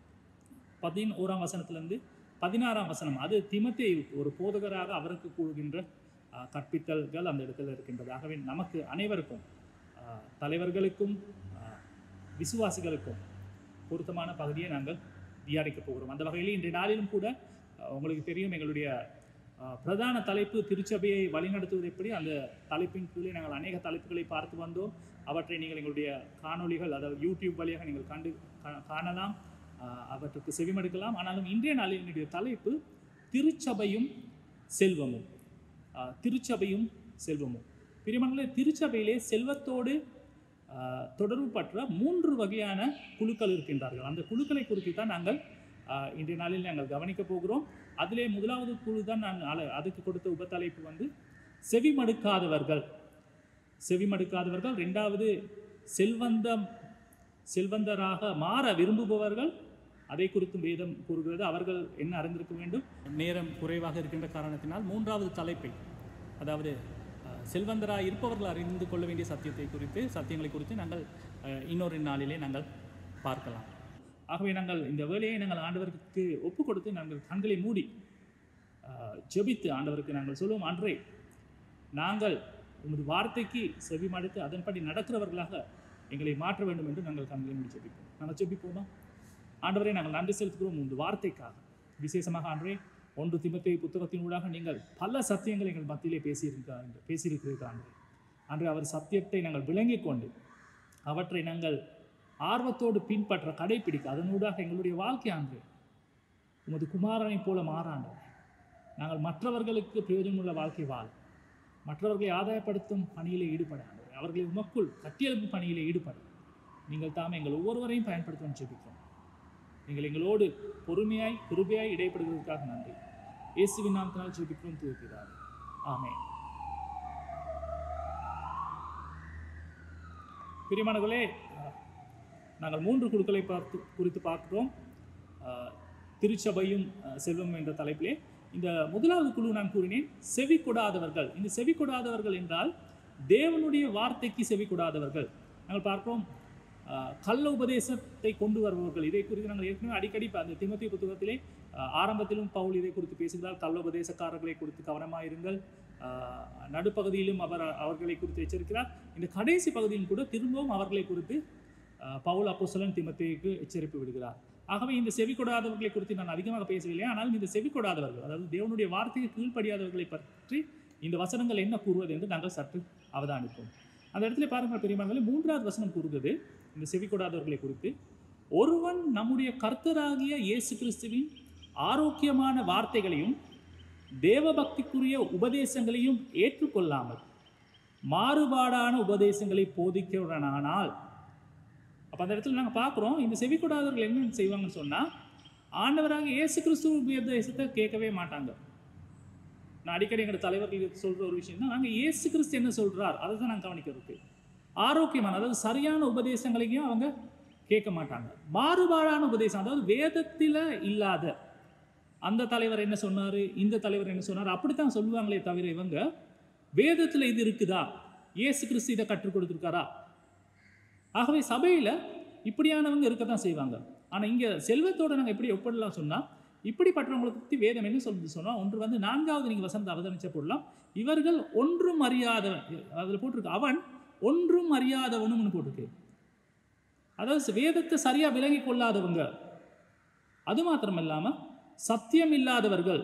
பதினோராம் வசனத்திலிருந்து பதினாறாம் வசனம் அது திமத்தேயு ஒரு போதகராக அவருக்கு கூறுகின்ற ஆஹ், கற்பித்தல்கள் அந்த இடத்துல இருக்கின்றது ஆகவே நமக்கு அனைவருக்கும் ஆஹ், தலைவர்களுக்கும் ஆஹ், விசுவாசிகளுக்கும் பொருத்தமான பகுதியை நாங்கள் தியானிக்க போகிறோம் அந்த வகையில் இன்றைய நாளிலும் கூட ஆஹ், உங்களுக்கு தெரியும் எங்களுடைய ஆஹ், பிரதான தலைப்பு திருச்சபையை வழிநடத்துவது எப்படி அந்த தலைப்பின் கீழே நாங்கள் அநேக தலைப்புகளை பார்த்து வந்தோம் அவற்றை நீங்கள் எங்களுடைய காணொளிகள் அதாவது யூடியூப் வழியாக நீங்கள் கண்டு கா- காணலாம் ஆஹ், அவற்றுக்கு செவிமடுக்கலாம் ஆனாலும் இன்றைய நாளில் என்னுடைய தலைப்பு திருச்சபையும் செல்வமும் ஆஹ், திருச்சபையும் செல்வமும் பிரியமங்களே திருச்சபையிலே செல்வத்தோடு ஆஹ், தொடர்பு பற்ற மூன்று வகையான குழுக்கள் இருக்கின்றார்கள் அந்த குழுக்களை குறித்து தான் நாங்கள் ஆஹ், இன்றைய நாளில் நாங்கள் கவனிக்க போகிறோம் அதிலே முதலாவது குழு தான் நான் அல- அதுக்கு கொடுத்த உபத்தலைப்பு வந்து செவிமடுக்காதவர்கள் செவிமடுக்காதவர்கள் ரெண்டாவது செல்வந்தம் செல்வந்தராக மாற விரும்புபவர்கள் அதை குறித்தும் வேதம் கூறுகிறது அவர்கள் என்ன அறிந்திருக்க வேண்டும் நேரம் குறைவாக இருக்கின்ற காரணத்தினால் மூன்றாவது தலைப்பை அதாவது அஹ், செல்வந்தராக இருப்பவர்கள் அறிந்து கொள்ள வேண்டிய சத்தியத்தை குறித்து சத்தியங்களை குறித்து நாங்கள் அஹ், இன்னொரு நாளிலே நாங்கள் பார்க்கலாம் ஆகவே நாங்கள் இந்த வேலையை நாங்கள் ஆண்டவருக்கு ஒப்பு கொடுத்து நாங்கள் கண்களை மூடி அஹ், ஜெபித்து ஆண்டவருக்கு நாங்கள் சொல்லுவோம் அன்றே நாங்கள் உமது வார்த்தைக்கு செவிமடுத்து அதன்படி நடக்கிறவர்களாக எங்களை மாற்ற வேண்டும் என்று நாங்கள் கண்களை மூடி ஜெபிப்போம் நாங்கள் ஜெபிப்போமா ஆண்டவரே நாங்கள் நன்றி செலுத்துகிறோம் உமது வார்த்தைக்காக விசேஷமாக ஆண்டவரே ஒன்று திமத்தை புத்தகத்தினூடாக நீங்கள் பல சத்தியங்களை எங்கள் மத்தியிலே பேசியிருக்கிறார்கள் பேசியிருக்கிறீர்கள் ஆண்டவரே அன்று அவர் சத்தியத்தை நாங்கள் விளங்கிக் கொண்டு அவற்றை நாங்கள் ஆர்வத்தோடு பின்பற்ற கடைப்பிடிக்க அதனூடாக எங்களுடைய வாழ்க்கை ஆண்டு உமது குமாரனைப் போல மாறாண்டவர் நாங்கள் மற்றவர்களுக்கு பிரயோஜனமுள்ள வாழ்க்கை வாழ மற்றவர்களை ஆதாயப்படுத்தும் பணியிலே ஈடுபட ஆண்டவரே. அவர்களை உமக்குள் கட்டியெழுப்பும் பணியிலே ஈடுபட நீங்கள் தாமே எங்கள் ஒவ்வொருவரையும் பயன்படுத்தும் ஜெபிக்கிறோம் நீங்கள் எங்களோடு பொறுமையாய் கிருபையாய் இடைப்படுவதற்காக நன்றி இயேசுவின் நாமத்தினால் ஜெபிக்கிறோம் தூக்கிறார் ஆமென் பிரியமானவர்களே அஹ், நாங்கள் மூன்று குழுக்களை பார்த்து குறித்து பார்க்கிறோம் அஹ், திருச்சபையும் அஹ், செல்வம் என்ற தலைப்பிலே இந்த முதலாவது குழு நான் கூறினேன் செவி கொடாதவர்கள் இந்த செவி கொடாதவர்கள் என்றால் தேவனுடைய வார்த்தைக்கு செவி கொடாதவர்கள் நாங்கள் பார்க்கிறோம் அஹ், கள்ள உபதேசத்தை கொண்டு வருபவர்கள் இதை குறித்து நாங்கள் ஏற்கனவே அடிக்கடி ப- அந்த திமத்தி புத்தகத்திலே அஹ், ஆரம்பத்திலும் பவுல் இதை குறித்து பேசுகிறார் கள்ள உபதேசக்காரர்களை குறித்து கவனமாயிருங்கள் அஹ், நடுப்பகுதியிலும் அவர் அவர்களை குறித்து எச்சரிக்கிறார் இந்த கடைசி பகுதியிலும் கூட திரும்பவும் அவர்களை குறித்து அஹ், பவுல் அப்போஸ்தலன் திமத்தேயுக்கு எச்சரிப்பு விடுகிறார் ஆகவே இந்த செவி கொடாதவர்களை குறித்து நான் அதிகமாக பேசவில்லை ஆனால் இந்த செவி கொடாதவர்கள் அதாவது தேவனுடைய வார்த்தைக்கு கீழ்ப்படியாதவர்களை பற்றி இந்த வசனங்கள் என்ன கூறுவது என்று நாங்கள் சற்று அவதானிப்போம் அந்த இடத்துல பாருங்கள் பெரியமர்களே மூன்றாவது வசனம் கூறுகிறது இந்த செவி கொடாதவர்களை குறித்து ஒருவன் நம்முடைய கர்த்தராகிய இயேசு கிறிஸ்துவின் ஆரோக்கியமான வார்த்தைகளையும் தேவபக்திக்குரிய உபதேசங்களையும் ஏற்றுக்கொள்ளாமல் மாறுபாடான உபதேசங்களை போதிக்கிறவனானால் அப்போ அந்த இடத்துல நாங்கள் பார்க்குறோம் இந்த செவிக்கூடாதவர்கள் என்ன செய்வாங்கன்னு சொன்னால் ஆண்டவராக இயேசு கிறிஸ்துவ உபதேசத்தை கேட்கவே மாட்டாங்க நான் அடிக்கடி எங்கள் தலைவர்களுக்கு சொல்கிற ஒரு விஷயம் தான் நாங்கள் இயேசு கிறிஸ்து என்ன சொல்கிறார் அதை தான் நாங்கள் கவனிக்கிறதுக்கு ஆரோக்கியமான அதாவது சரியான உபதேசங்களையும் அவங்க கேட்க மாட்டாங்க மாறுபாடான உபதேசம் அதாவது வேதத்தில் இல்லாத அந்த தலைவர் என்ன சொன்னார் இந்த தலைவர் என்ன சொன்னார் அப்படித்தான் சொல்லுவாங்களே தவிர இவங்க வேதத்தில் இது இருக்குதா இயேசு கிறிஸ்து இதை கற்றுக் கொடுத்துருக்காரா ஆகவே சபையில் இப்படியானவங்க இருக்க தான் செய்வாங்க ஆனால் இங்கே செல்வத்தோட நாங்கள் எப்படி ஒப்பிடலாம் சொன்னால் இப்படிப்பட்டவங்களை பற்றி வேதம் என்ன சொல்லுது சொன்னால் ஒன்று வந்து நான்காவது நீங்கள் வசனத்தை அவதானிச்ச போடலாம் இவர்கள் ஒன்றும் அறியாதவன் அதில் போட்டிருக்கு அவன் ஒன்றும் அறியாதவனும்னு போட்டிருக்கு அதாவது வேதத்தை சரியாக விளங்கி கொள்ளாதவங்க அது மாத்திரம் இல்லாமல் சத்தியம் இல்லாதவர்கள்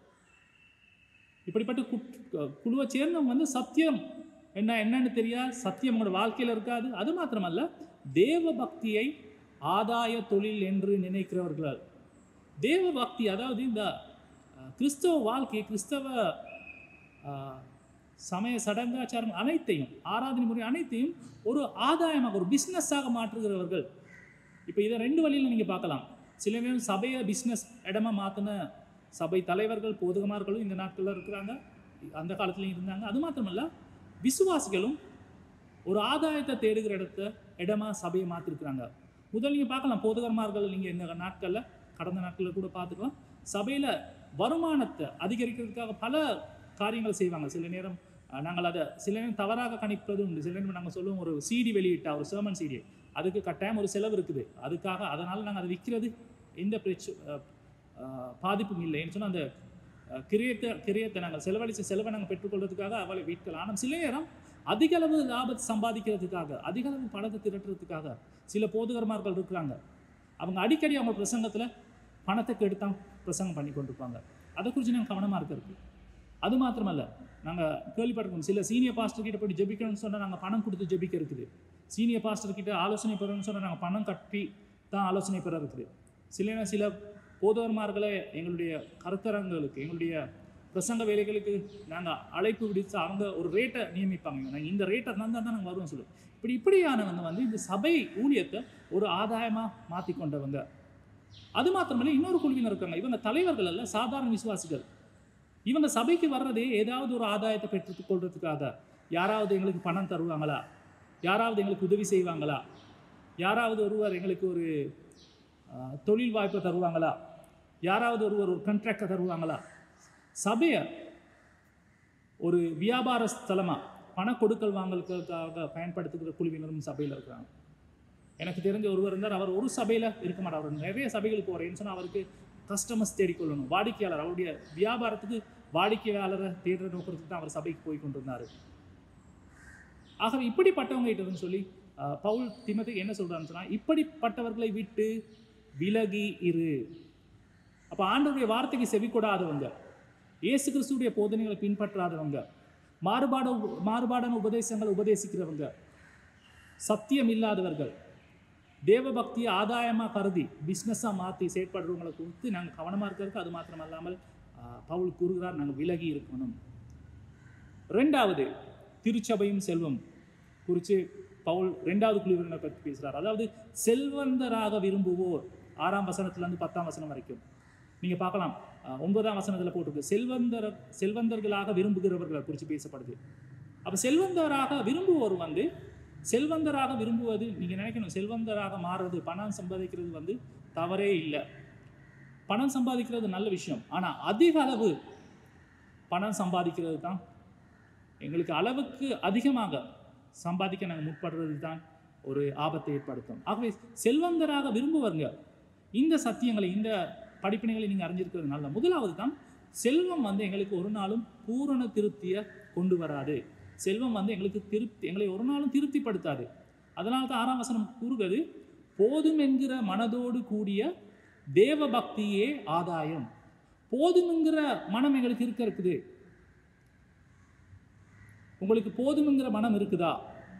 இப்படிப்பட்ட குட்- குழுவை சேர்ந்தவங்க வந்து சத்தியம் என்ன என்னன்னு தெரியாது சத்தியம் உங்களோட வாழ்க்கையில் இருக்காது அது மாத்திரமல்ல தேவ பக்தியை ஆதாய தொழில் என்று நினைக்கிறவர்கள் தேவ பக்தி அதாவது இந்த அஹ், கிறிஸ்தவ வாழ்க்கை கிறிஸ்தவ அஹ், சமய சடங்காச்சாரம் அனைத்தையும் ஆராதனை முறை அனைத்தையும் ஒரு ஆதாயமாக ஒரு பிஸ்னஸாக மாற்றுகிறவர்கள் இப்போ இதை ரெண்டு வழியில் நீங்கள் பார்க்கலாம் சில நேரம் சபையை பிஸ்னஸ் இடமா மாற்றின சபை தலைவர்கள் போதகமார்களும் இந்த நாட்களில் இருக்கிறாங்க அந்த காலத்துலையும் இருந்தாங்க அது மாத்திரமல்ல விசுவாசிகளும் ஒரு ஆதாயத்தை தேடுகிற இடத்த இடமா சபையை மாற்றிருக்கிறாங்க முதல் நீங்கள் பார்க்கலாம் போதகர்மார்கள் நீங்கள் இந்த நாட்களில் கடந்த நாட்களில் கூட பார்த்துக்கலாம் சபையில் வருமானத்தை அதிகரிக்கிறதுக்காக பல காரியங்கள் செய்வாங்க சில நேரம் அஹ், நாங்கள் அதை சில நேரம் தவறாக கணிப்பது உண்டு சில நேரம் நாங்கள் சொல்லுவோம் ஒரு சிடி வெளியிட்டா ஒரு sermon சிடி அதுக்கு கட்டாயம் ஒரு செலவு இருக்குது அதுக்காக அதனால் நாங்கள் அதை விற்கிறது எந்த பிரச்ச அஹ், அஹ், பாதிப்பும் இல்லை ஏன்னு சொன்னால் அந்த அஹ், கிரியத்தை கிரியத்தை நாங்கள் செலவழித்த செலவை நாங்கள் பெற்றுக்கொள்றதுக்காக அவளை விற்கலாம் ஆனால் சில நேரம் அதிக அளவு லாபத்தை சம்பாதிக்கிறதுக்காக அதிக அளவு பணத்தை திரட்டுறதுக்காக சில போதுகர்மார்கள் இருக்கிறாங்க அவங்க அடிக்கடி அவங்க பிரசங்கத்தில் பணத்தை கெடுத்தான் பிரசங்கம் பண்ணி கொண்டிருப்பாங்க அதை குறித்து நாங்கள் கவனமாக இருக்கிறது அது மாத்திரமல்ல நாங்கள் கேள்விப்பட்டிருக்கோம் சில சீனியர் பாஸ்டர் கிட்ட போய் ஜெபிக்கணும்னு சொன்னால் நாங்கள் பணம் கொடுத்து ஜெபிக்க இருக்குது சீனியர் பாஸ்டர் கிட்ட ஆலோசனை பெறணும்னு சொன்னால் நாங்கள் பணம் கட்டி தான் ஆலோசனை பெற இருக்குது சில நேரம் சில போதவர்மார்களை எங்களுடைய கருத்தரங்களுக்கு எங்களுடைய பிரசங்க வேலைகளுக்கு நாங்கள் அழைப்பு விடுத்து அவங்க ஒரு ரேட்டை நியமிப்பாங்க நாங்கள் இந்த ரேட்டை தந்தால் தான் நாங்கள் வருவோம் சொல்லுவோம் இப்படி இப்படியானவங்க வந்து இந்த சபை ஊழியத்தை ஒரு ஆதாயமாக மாற்றி கொண்டவங்க அது மாத்திரமல்ல இன்னொரு குழுவினர் இருக்காங்க இவங்க தலைவர்கள் அல்ல சாதாரண விசுவாசிகள் இவங்க சபைக்கு வர்றதே ஏதாவது ஒரு ஆதாயத்தை பெற்றுக் கொள்றதுக்காக யாராவது எங்களுக்கு பணம் தருவாங்களா யாராவது எங்களுக்கு உதவி செய்வாங்களா யாராவது ஒருவர் எங்களுக்கு ஒரு ஆஹ், தொழில் வாய்ப்பை தருவாங்களா யாராவது ஒருவர் ஒரு கண்ட்ராக்டை தருவாங்களா சபையை ஒரு வியாபார ஸ்தலமாக பண கொடுக்கல் வாங்கலுக்காக பயன்படுத்துகிற குழுவினரும் சபையில் இருக்கிறாங்க எனக்கு தெரிஞ்ச ஒருவர் இருந்தார் அவர் ஒரு சபையில் இருக்க மாட்டார் அவர் நிறைய சபைகளுக்கு போகிறேன்னு சொன்னால் அவருக்கு கஸ்டமர்ஸ் தேடிக்கொள்ளணும் வாடிக்கையாளர் அவருடைய வியாபாரத்துக்கு வாடிக்கையாளரை தேடுற நோக்கத்துக்கு தான் அவர் சபைக்கு போய் கொண்டிருந்தார் ஆகவே இப்படிப்பட்டவங்க கிட்ட இருந்து சொல்லி அஹ், பவுல் திமத்துக்கு என்ன சொல்றாருன்னு சொன்னா இப்படிப்பட்டவர்களை விட்டு விலகி இரு அப்போ ஆண்டவருடைய வார்த்தைக்கு செவிக்கொடாதவங்க இயேசு கிறிஸ்துடைய போதனைகளை பின்பற்றாதவங்க மாறுபாடு மாறுபாடான உபதேசங்களை உபதேசிக்கிறவங்க சத்தியம் இல்லாதவர்கள் தேவ பக்தியை ஆதாயமாக கருதி பிஸ்னஸாக மாற்றி செயற்படுறவங்களை குறித்து நாங்கள் கவனமாக இருக்கிறதுக்கு அது மாத்திரம் அல்லாமல் ஆஹ், பவுல் கூறுகிறார் நாங்கள் விலகி இருக்கணும் ரெண்டாவது திருச்சபையும் செல்வம் குறித்து பவுல் ரெண்டாவது குழுவினரை பற்றி பேசுகிறார் அதாவது செல்வந்தராக விரும்புவோர் ஆறாம் வசனத்துலேருந்து பத்தாம் வசனம் வரைக்கும் நீங்கள் பார்க்கலாம் ஆஹ், ஒன்பதாம் வசனத்தில் போட்டிருக்கு செல்வந்தர செல்வந்தர்களாக விரும்புகிறவர்களை குறித்து பேசப்படுது அப்போ செல்வந்தராக விரும்புவோர் வந்து செல்வந்தராக விரும்புவது நீங்கள் நினைக்கணும் செல்வந்தராக மாறுறது பணம் சம்பாதிக்கிறது வந்து தவறே இல்லை பணம் சம்பாதிக்கிறது நல்ல விஷயம் ஆனால் அதிக அளவு பணம் சம்பாதிக்கிறது தான் எங்களுக்கு அளவுக்கு அதிகமாக சம்பாதிக்க நாங்கள் முற்படுறது தான் ஒரு ஆபத்தை ஏற்படுத்தும் ஆகவே செல்வந்தராக விரும்புவங்க இந்த சத்தியங்களை இந்த படிப்பினைகளை நீங்கள் அறிஞ்சிருக்கிறது நல்ல முதலாவது தான் செல்வம் வந்து எங்களுக்கு ஒரு நாளும் பூரண திருப்தியை கொண்டு வராது செல்வம் வந்து எங்களுக்கு திருப்தி எங்களை ஒரு நாளும் திருப்திப்படுத்தாது அதனால தான் ஆறாம் வசனம் கூறுகிறது போதும் என்கிற மனதோடு கூடிய தேவ பக்தியே ஆதாயம் போதும்ங்கிற மனம் எங்களுக்கு இருக்க இருக்குது உங்களுக்கு போதும்ங்கிற மனம் இருக்குதா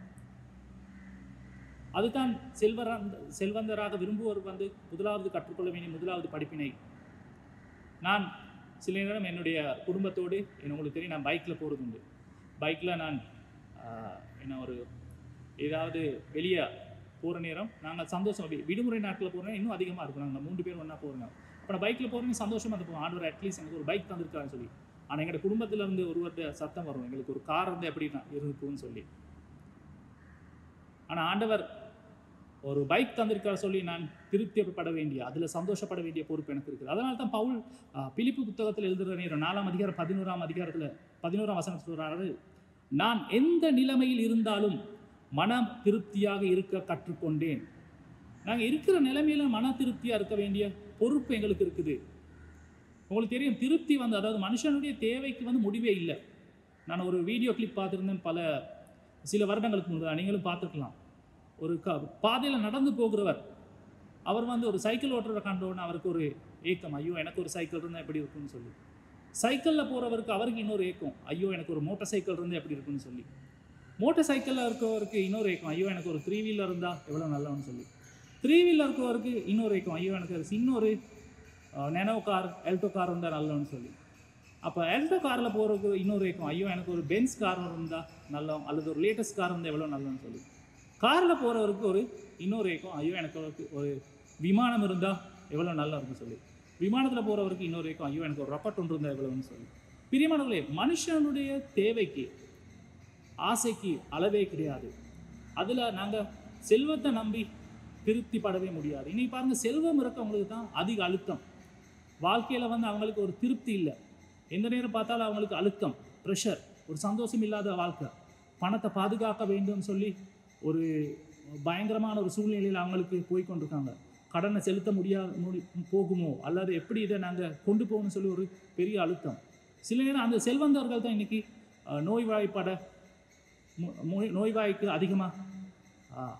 அதுதான் செல்வரா செல்வந்தராக விரும்புவோர் வந்து முதலாவது கற்றுக்கொள்ள வேண்டிய முதலாவது படிப்பினை நான் சில நேரம் என்னுடைய குடும்பத்தோடு என்ன உங்களுக்கு தெரியும் நான் பைக்கில் போகிறது உண்டு பைக்கில் நான் ஆஹ், என்ன ஒரு ஏதாவது வெளியே போகிற நேரம் நாங்கள் சந்தோஷம் வி- விடுமுறை நாட்களில் போகிறோம் இன்னும் அதிகமாக இருக்கும் நாங்கள் மூன்று பேர் ஒன்றா போகிறோம் அப்போ நான் பைக்கில் போகிறோம் சந்தோஷமாக இருப்போம் ஆண்டவர் அட்லீஸ்ட் எனக்கு ஒரு பைக் தந்திருக்காருன்னு சொல்லி ஆனால் எங்களோட குடும்பத்துல இருந்து ஒருவர்கிட்ட சத்தம் வரும் எங்களுக்கு ஒரு கார் வந்து எப்படி நான் இருக்கும்னு சொல்லி ஆனால் ஆண்டவர் ஒரு பைக் தந்திருக்கார் சொல்லி நான் திருப்திப்பட வேண்டிய அதில் சந்தோஷப்பட வேண்டிய பொறுப்பு எனக்கு இருக்குது அதனால தான் பவுல் ஆ, பிலிப்பு புத்தகத்தில் எழுதுகிற நேரம் நாலாம் அதிகாரம் பதினோராம் அதிகாரத்தில் பதினோராம் வசனத்தில் சொல்றாரு நான் எந்த நிலைமையில் இருந்தாலும் மன திருப்தியாக இருக்க கற்றுக்கொண்டேன் நாங்கள் இருக்கிற நிலைமையில மன திருப்தியாக இருக்க வேண்டிய பொறுப்பு எங்களுக்கு இருக்குது உங்களுக்கு தெரியும் திருப்தி வந்து அதாவது மனுஷனுடைய தேவைக்கு வந்து முடிவே இல்லை நான் ஒரு வீடியோ கிளிப் பார்த்துருந்தேன் பல சில வருடங்களுக்கு முன்பு நீங்களும் பார்த்துருக்கலாம் ஒரு க பாதையில் நடந்து போகிறவர் அவர் வந்து ஒரு சைக்கிள் ஓட்டுறதை கண்டோன்னு அவருக்கு ஒரு ஏக்கம் ஐயோ எனக்கு ஒரு சைக்கிள் இருந்தால் எப்படி இருக்கும்னு சொல்லி சைக்கிளில் போகிறவருக்கு அவருக்கு இன்னொரு ஏக்கம் ஐயோ எனக்கு ஒரு மோட்டார் சைக்கிள் இருந்தால் எப்படி இருக்கும்னு சொல்லி மோட்டார் சைக்கிளில் இருக்கவருக்கு இன்னொரு ஏக்கம் ஐயோ எனக்கு ஒரு த்ரீ வீலர் இருந்தால் எவ்வளோ நல்லவன்னு சொல்லி த்ரீ வீலர் இருக்கவருக்கு இன்னொரு வைக்கும் ஐயோ எனக்கு அது இன்னொரு நெனோ கார் எல்டோ கார் இருந்தால் நல்லோன்னு சொல்லி அப்போ எல்டோ காரில் போகிறதுக்கு இன்னொரு வைக்கும் ஐயோ எனக்கு ஒரு பென்ஸ் கார் இருந்தால் நல்ல அல்லது ஒரு லேட்டஸ்ட் கார் இருந்தால் எவ்வளோ நல்லோன்னு சொல்லி காரில் போகிறவருக்கு ஒரு இன்னொரு வைக்கும் ஐயோ எனக்கு ஒரு- ஒரு விமானம் இருந்தால் எவ்வளோ நல்லா இருக்கும்னு சொல்லி விமானத்தில் போகிறவருக்கு இன்னொரு வைக்கும் ஐயோ எனக்கு ஒரு ராக்கெட் ஒன்று இருந்தால் எவ்வளோன்னு சொல்லி பிரியமானவர்களே மனுஷனுடைய தேவைக்கு ஆசைக்கு அளவே கிடையாது அதில் நாங்கள் செல்வத்தை நம்பி திருப்திப்படவே முடியாது இன்னைக்கு பாருங்க செல்வம் இருக்கவங்களுக்கு தான் அதிக அழுத்தம் வாழ்க்கையில் வந்து அவங்களுக்கு ஒரு திருப்தி இல்லை எந்த நேரம் பார்த்தாலும் அவங்களுக்கு அழுத்தம் ப்ரெஷர் ஒரு சந்தோஷம் இல்லாத வாழ்க்கை பணத்தை பாதுகாக்க வேண்டும் சொல்லி ஒரு பயங்கரமான ஒரு சூழ்நிலையில் அவங்களுக்கு போய் கொண்டிருக்காங்க கடனை செலுத்த முடியாது முடி போகுமோ அல்லது எப்படி இதை நாங்கள் கொண்டு போகணும்னு சொல்லி ஒரு பெரிய அழுத்தம் சில நேரம் அந்த செல்வந்தர்கள் தான் இன்னைக்கு அஹ், நோய்வாய்ப்பட மு- மு- நோய்வாய்க்கு அதிகமாக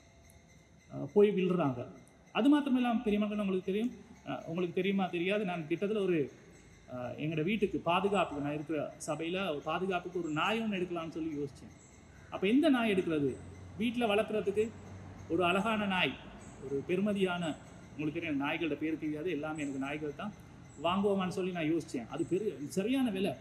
போய் விழுறாங்க அது மாத்திரம் இல்லாமல் பெரியமக்கள் உங்களுக்கு தெரியும் அஹ், உங்களுக்கு தெரியுமா தெரியாது நான் கிட்டத்தட்ட ஒரு அஹ், எங்களோட வீட்டுக்கு பாதுகாப்புக்கு நான் இருக்கிற சபையில் பாதுகாப்புக்கு ஒரு நாய் ஒன்று எடுக்கலாம்னு சொல்லி யோசித்தேன் அப்போ எந்த நாய் எடுக்கிறது வீட்டில் வளர்க்குறதுக்கு ஒரு அழகான நாய் ஒரு பெருமதியான உங்களுக்கு தெரியும் நாய்களோட பேர் தெரியாது எல்லாமே எனக்கு நாய்கள் தான் வாங்குவோமான்னு சொல்லி நான் யோசித்தேன் அது பெரிய சரியான விலை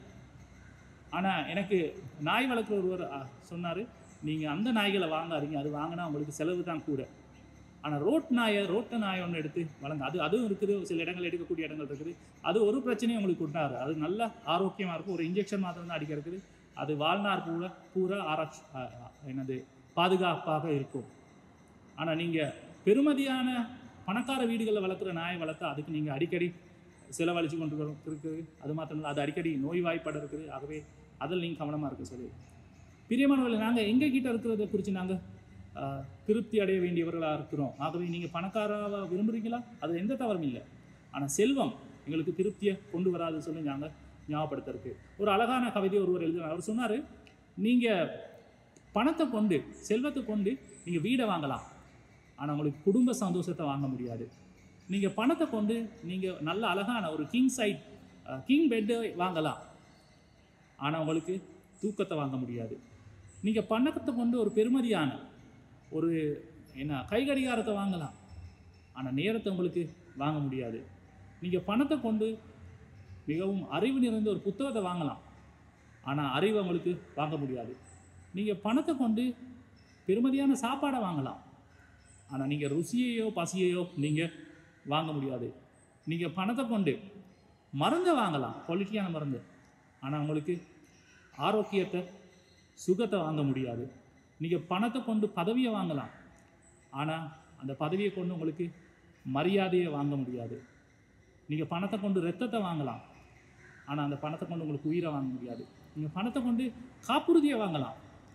ஆனால் எனக்கு நாய் வளர்க்குற ஒருவர் சொன்னார் நீங்கள் அந்த நாய்களை வாங்காதீங்க அது வாங்கினா உங்களுக்கு செலவு தான் கூட ஆனால் ரோட் நாயை ரோட்டு நாயை ஒன்று எடுத்து வளங்க அது அதுவும் இருக்குது சில இடங்கள் எடுக்கக்கூடிய இடங்கள் இருக்குது அது ஒரு பிரச்சனையும் உங்களுக்கு கொண்டாரு அது நல்ல ஆரோக்கியமாக இருக்கும் ஒரு இன்ஜெக்ஷன் மாத்திரம் தான் அடிக்க இருக்குது அது வாழ்நாள் பூரா பூரா ஆராய்ச்சி அஹ், அஹ், என்னது பாதுகாப்பாக இருக்கும் ஆனால் நீங்கள் பெருமதியான பணக்கார வீடுகளில் வளர்க்குற நாயை வளர்த்தா அதுக்கு நீங்கள் அடிக்கடி செலவழிச்சு கொண்டு வரும் இருக்குது அது மாத்திரம் இல்லை அது அடிக்கடி நோய்வாய்ப்பட இருக்குது ஆகவே அதில் நீங்கள் கவனமாக இருக்க சொல்லி பிரியமானவர்களை நாங்கள் எங்கள் கிட்ட இருக்கிறத குறித்து நாங்கள் திருப்தி அடைய வேண்டியவர்களாக இருக்கிறோம் ஆகவே நீங்கள் பணக்காராக விரும்புகிறீங்களா அது எந்த தவறும் இல்லை ஆனால் செல்வம் எங்களுக்கு திருப்தியை கொண்டு வராது சொல்லி நாங்கள் ஞாபகப்படுத்திருக்கு ஒரு அழகான கவிதை ஒருவர் எழுதினார் அவர் சொன்னார் நீங்கள் பணத்தை கொண்டு செல்வத்தை கொண்டு நீங்கள் வீடை வாங்கலாம் ஆனால் உங்களுக்கு குடும்ப சந்தோஷத்தை வாங்க முடியாது நீங்கள் பணத்தை கொண்டு நீங்கள் நல்ல அழகான ஒரு கிங் சைட் கிங் பெட்டு வாங்கலாம் ஆனால் உங்களுக்கு தூக்கத்தை வாங்க முடியாது நீங்கள் பணத்தை கொண்டு ஒரு பெருமதியான ஒரு என்ன கை கடிகாரத்தை வாங்கலாம் ஆனால் நேரத்தை உங்களுக்கு வாங்க முடியாது நீங்கள் பணத்தை கொண்டு மிகவும் அறிவு நிறைந்த ஒரு புத்தகத்தை வாங்கலாம் ஆனால் அறிவை உங்களுக்கு வாங்க முடியாது நீங்கள் பணத்தை கொண்டு பெருமதியான சாப்பாடை வாங்கலாம் ஆனால் நீங்கள் ருசியையோ பசியையோ நீங்கள் வாங்க முடியாது நீங்கள் பணத்தை கொண்டு மருந்தை வாங்கலாம் குவாலிட்டியான மருந்து ஆனால் உங்களுக்கு ஆரோக்கியத்தை சுகத்தை வாங்க முடியாது நீங்கள் பணத்தை கொண்டு பதவியை வாங்கலாம் ஆனால் அந்த பதவியை கொண்டு உங்களுக்கு மரியாதையை வாங்க முடியாது நீங்கள் பணத்தை கொண்டு ரத்தத்தை வாங்கலாம் ஆனால் அந்த பணத்தை கொண்டு உங்களுக்கு உயிரை வாங்க முடியாது நீங்கள் பணத்தை கொண்டு காப்புறுதியை வாங்கலாம்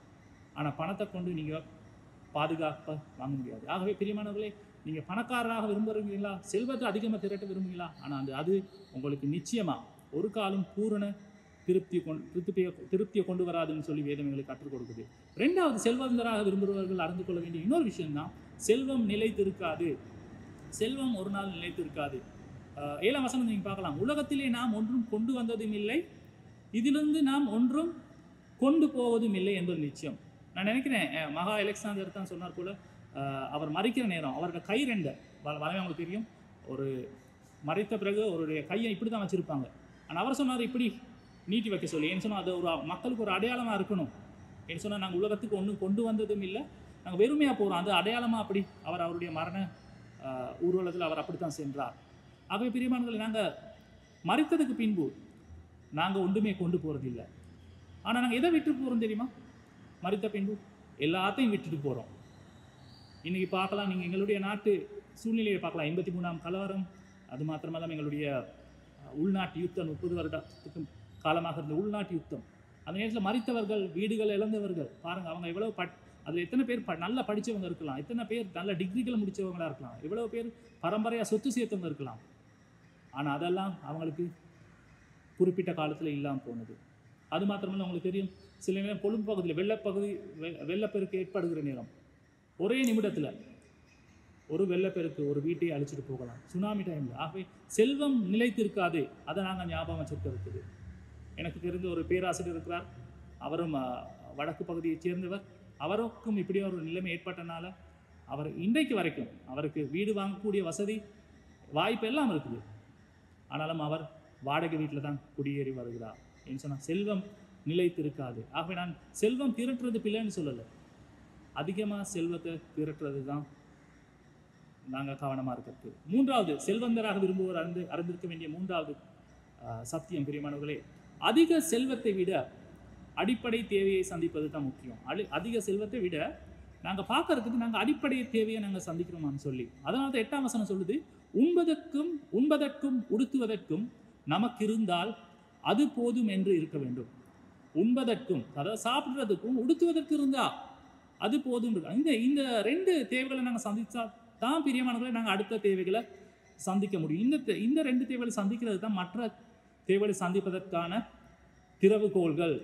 ஆனால் பணத்தை கொண்டு நீங்கள் பாதுகாப்பை வாங்க முடியாது ஆகவே பிரியமானவர்களே நீங்கள் பணக்காரராக விரும்புகிறீங்களா செல்வத்தை அதிகமாக திரட்ட விரும்புகிறீங்களா ஆனால் அது அது உங்களுக்கு நிச்சயமாக ஒரு காலம் பூரண திருப்தி கொண்டு திருப்தியை திருப்தியை கொண்டு வராதுன்னு சொல்லி வேதம் எங்களுக்கு கற்றுக் கொடுக்குது ரெண்டாவது செல்வந்தராக விரும்புகிறவர்கள் அறிந்து கொள்ள வேண்டிய இன்னொரு விஷயம்தான் செல்வம் நிலைத்திருக்காது செல்வம் ஒரு நாள் நிலைத்திருக்காது ஆஹ் ஏழாம் வசனம் நீங்கள் பார்க்கலாம் உலகத்திலே நாம் ஒன்றும் கொண்டு வந்ததும் இல்லை இதிலிருந்து நாம் ஒன்றும் கொண்டு போவதும் இல்லை என்பது நிச்சயம் நான் நினைக்கிறேன் அஹ் மகா எலெக்சாந்தர் தான் சொன்னார் போல ஆஹ் அவர் மறிக்கிற நேரம் அவரோட கை ரெண்டை வ- வளமே அவங்களுக்கு தெரியும் ஒரு மறைத்த பிறகு அவருடைய கையை இப்படி தான் வச்சுருப்பாங்க ஆனால் அவர் சொன்னார் இப்படி நீட்டி வைக்க சொல்லி ஏன்னு சொன்னால் அது ஒரு மக்களுக்கு ஒரு அடையாளமாக இருக்கணும் ஏன்னு சொன்னால் நாங்கள் உலகத்துக்கு ஒன்றும் கொண்டு வந்ததும் இல்லை நாங்கள் வெறுமையாக போகிறோம் அது அடையாளமாக அப்படி அவர் அவருடைய மரண ஆஹ், ஊர்வலத்தில் அவர் அப்படித்தான் சென்றார் ஆகவே பிரியமானவர்களை நாங்கள் மறித்ததுக்கு பின்பு நாங்கள் ஒன்றுமே கொண்டு போகிறதில்லை ஆனால் நாங்கள் எதை விட்டு போகிறோம் தெரியுமா மறித்த பின்பு எல்லாத்தையும் விட்டுட்டு போகிறோம் இன்றைக்கி பார்க்கலாம் நீங்கள் எங்களுடைய நாட்டு சூழ்நிலையை பார்க்கலாம் எண்பத்தி மூணாம் கலவரம் அது மாத்திரமல்லாமல் எங்களுடைய அஹ், உள்நாட்டு யுத்தம் முப்பது வருடத்துக்கு காலமாக இருந்த உள்நாட்டு யுத்தம் அந்த நேரத்தில் மறித்தவர்கள் வீடுகள் இழந்தவர்கள் பாருங்கள் அவங்க எவ்வளோ பட் அதில் எத்தனை பேர் ப நல்லா படித்தவங்க இருக்கலாம் எத்தனை பேர் நல்ல டிகிரிகள் முடித்தவங்களா இருக்கலாம் எவ்வளோ பேர் பரம்பரையாக சொத்து சேர்த்தவங்க இருக்கலாம் ஆனால் அதெல்லாம் அவங்களுக்கு குறிப்பிட்ட காலத்தில் இல்லாமல் போனது அது மாத்திரமல்ல உங்களுக்கு தெரியும் சில நேரம் கொழும்பு பகுதியில் வெள்ளப்பகுதி வெ- வெள்ளப்பெருக்கு ஏற்படுகிற நேரம் ஒரே நிமிடத்தில் ஒரு வெள்ளப்பெருக்கு ஒரு வீட்டை அழிச்சிட்டு போகலாம் சுனாமி டைமில் ஆகவே செல்வம் நிலைத்திருக்காது அதை நாங்கள் ஞாபகம் வச்சிருக்க இருக்குது எனக்கு தெரிந்த ஒரு பேராசிரியர் இருக்கிறார் அவரும் ஆ, வடக்கு பகுதியைச் சேர்ந்தவர் அவருக்கும் இப்படி ஒரு நிலைமை ஏற்பட்டனால அவர் இன்றைக்கு வரைக்கும் அவருக்கு வீடு வாங்கக்கூடிய வசதி வாய்ப்பு எல்லாம் இருக்குது ஆனாலும் அவர் வாடகை வீட்டில் தான் குடியேறி வருகிறார் என்று சொன்னால் செல்வம் நிலைத்திருக்காது ஆகவே நான் செல்வம் திரட்டுறது பிள்ளைன்னு சொல்லலை அதிகமாக செல்வத்தை திரட்டுறது தான் நாங்கள் கவனமாக இருக்கிறது மூன்றாவது செல்வந்தராக விரும்புவோர் அறிந்து அறிந்திருக்க வேண்டிய மூன்றாவது ஆஹ், சத்தியம் பிரியமானவர்களே அதிக செல்வத்தை விட அடிப்படை தேவையை சந்திப்பது தான் முக்கியம் அடி அதிக செல்வத்தை விட நாங்கள் பார்க்கறதுக்கு நாங்கள் அடிப்படை தேவையை நாங்கள் சந்திக்கிறோமான்னு சொல்லி அதனால தான் எட்டாம் வசனம் சொல்லுது உண்பதற்கும் உண்பதற்கும் உடுத்துவதற்கும் நமக்கு இருந்தால் அது போதும் என்று இருக்க வேண்டும் உண்பதற்கும் அதாவது சாப்பிட்றதுக்கும் உடுத்துவதற்கு இருந்தா அது போதும் இருக்கு. இந்த இந்த ரெண்டு தேவைகளை நாங்கள் சந்திச்சா தான் பிரியமானவர்களை நாங்கள் அடுத்த தேவைகளை சந்திக்க முடியும் இந்த தே- இந்த ரெண்டு தேவைகளை சந்திக்கிறது தான் மற்ற தேவைகளை சந்திப்பதற்கான திறவுகோள்கள்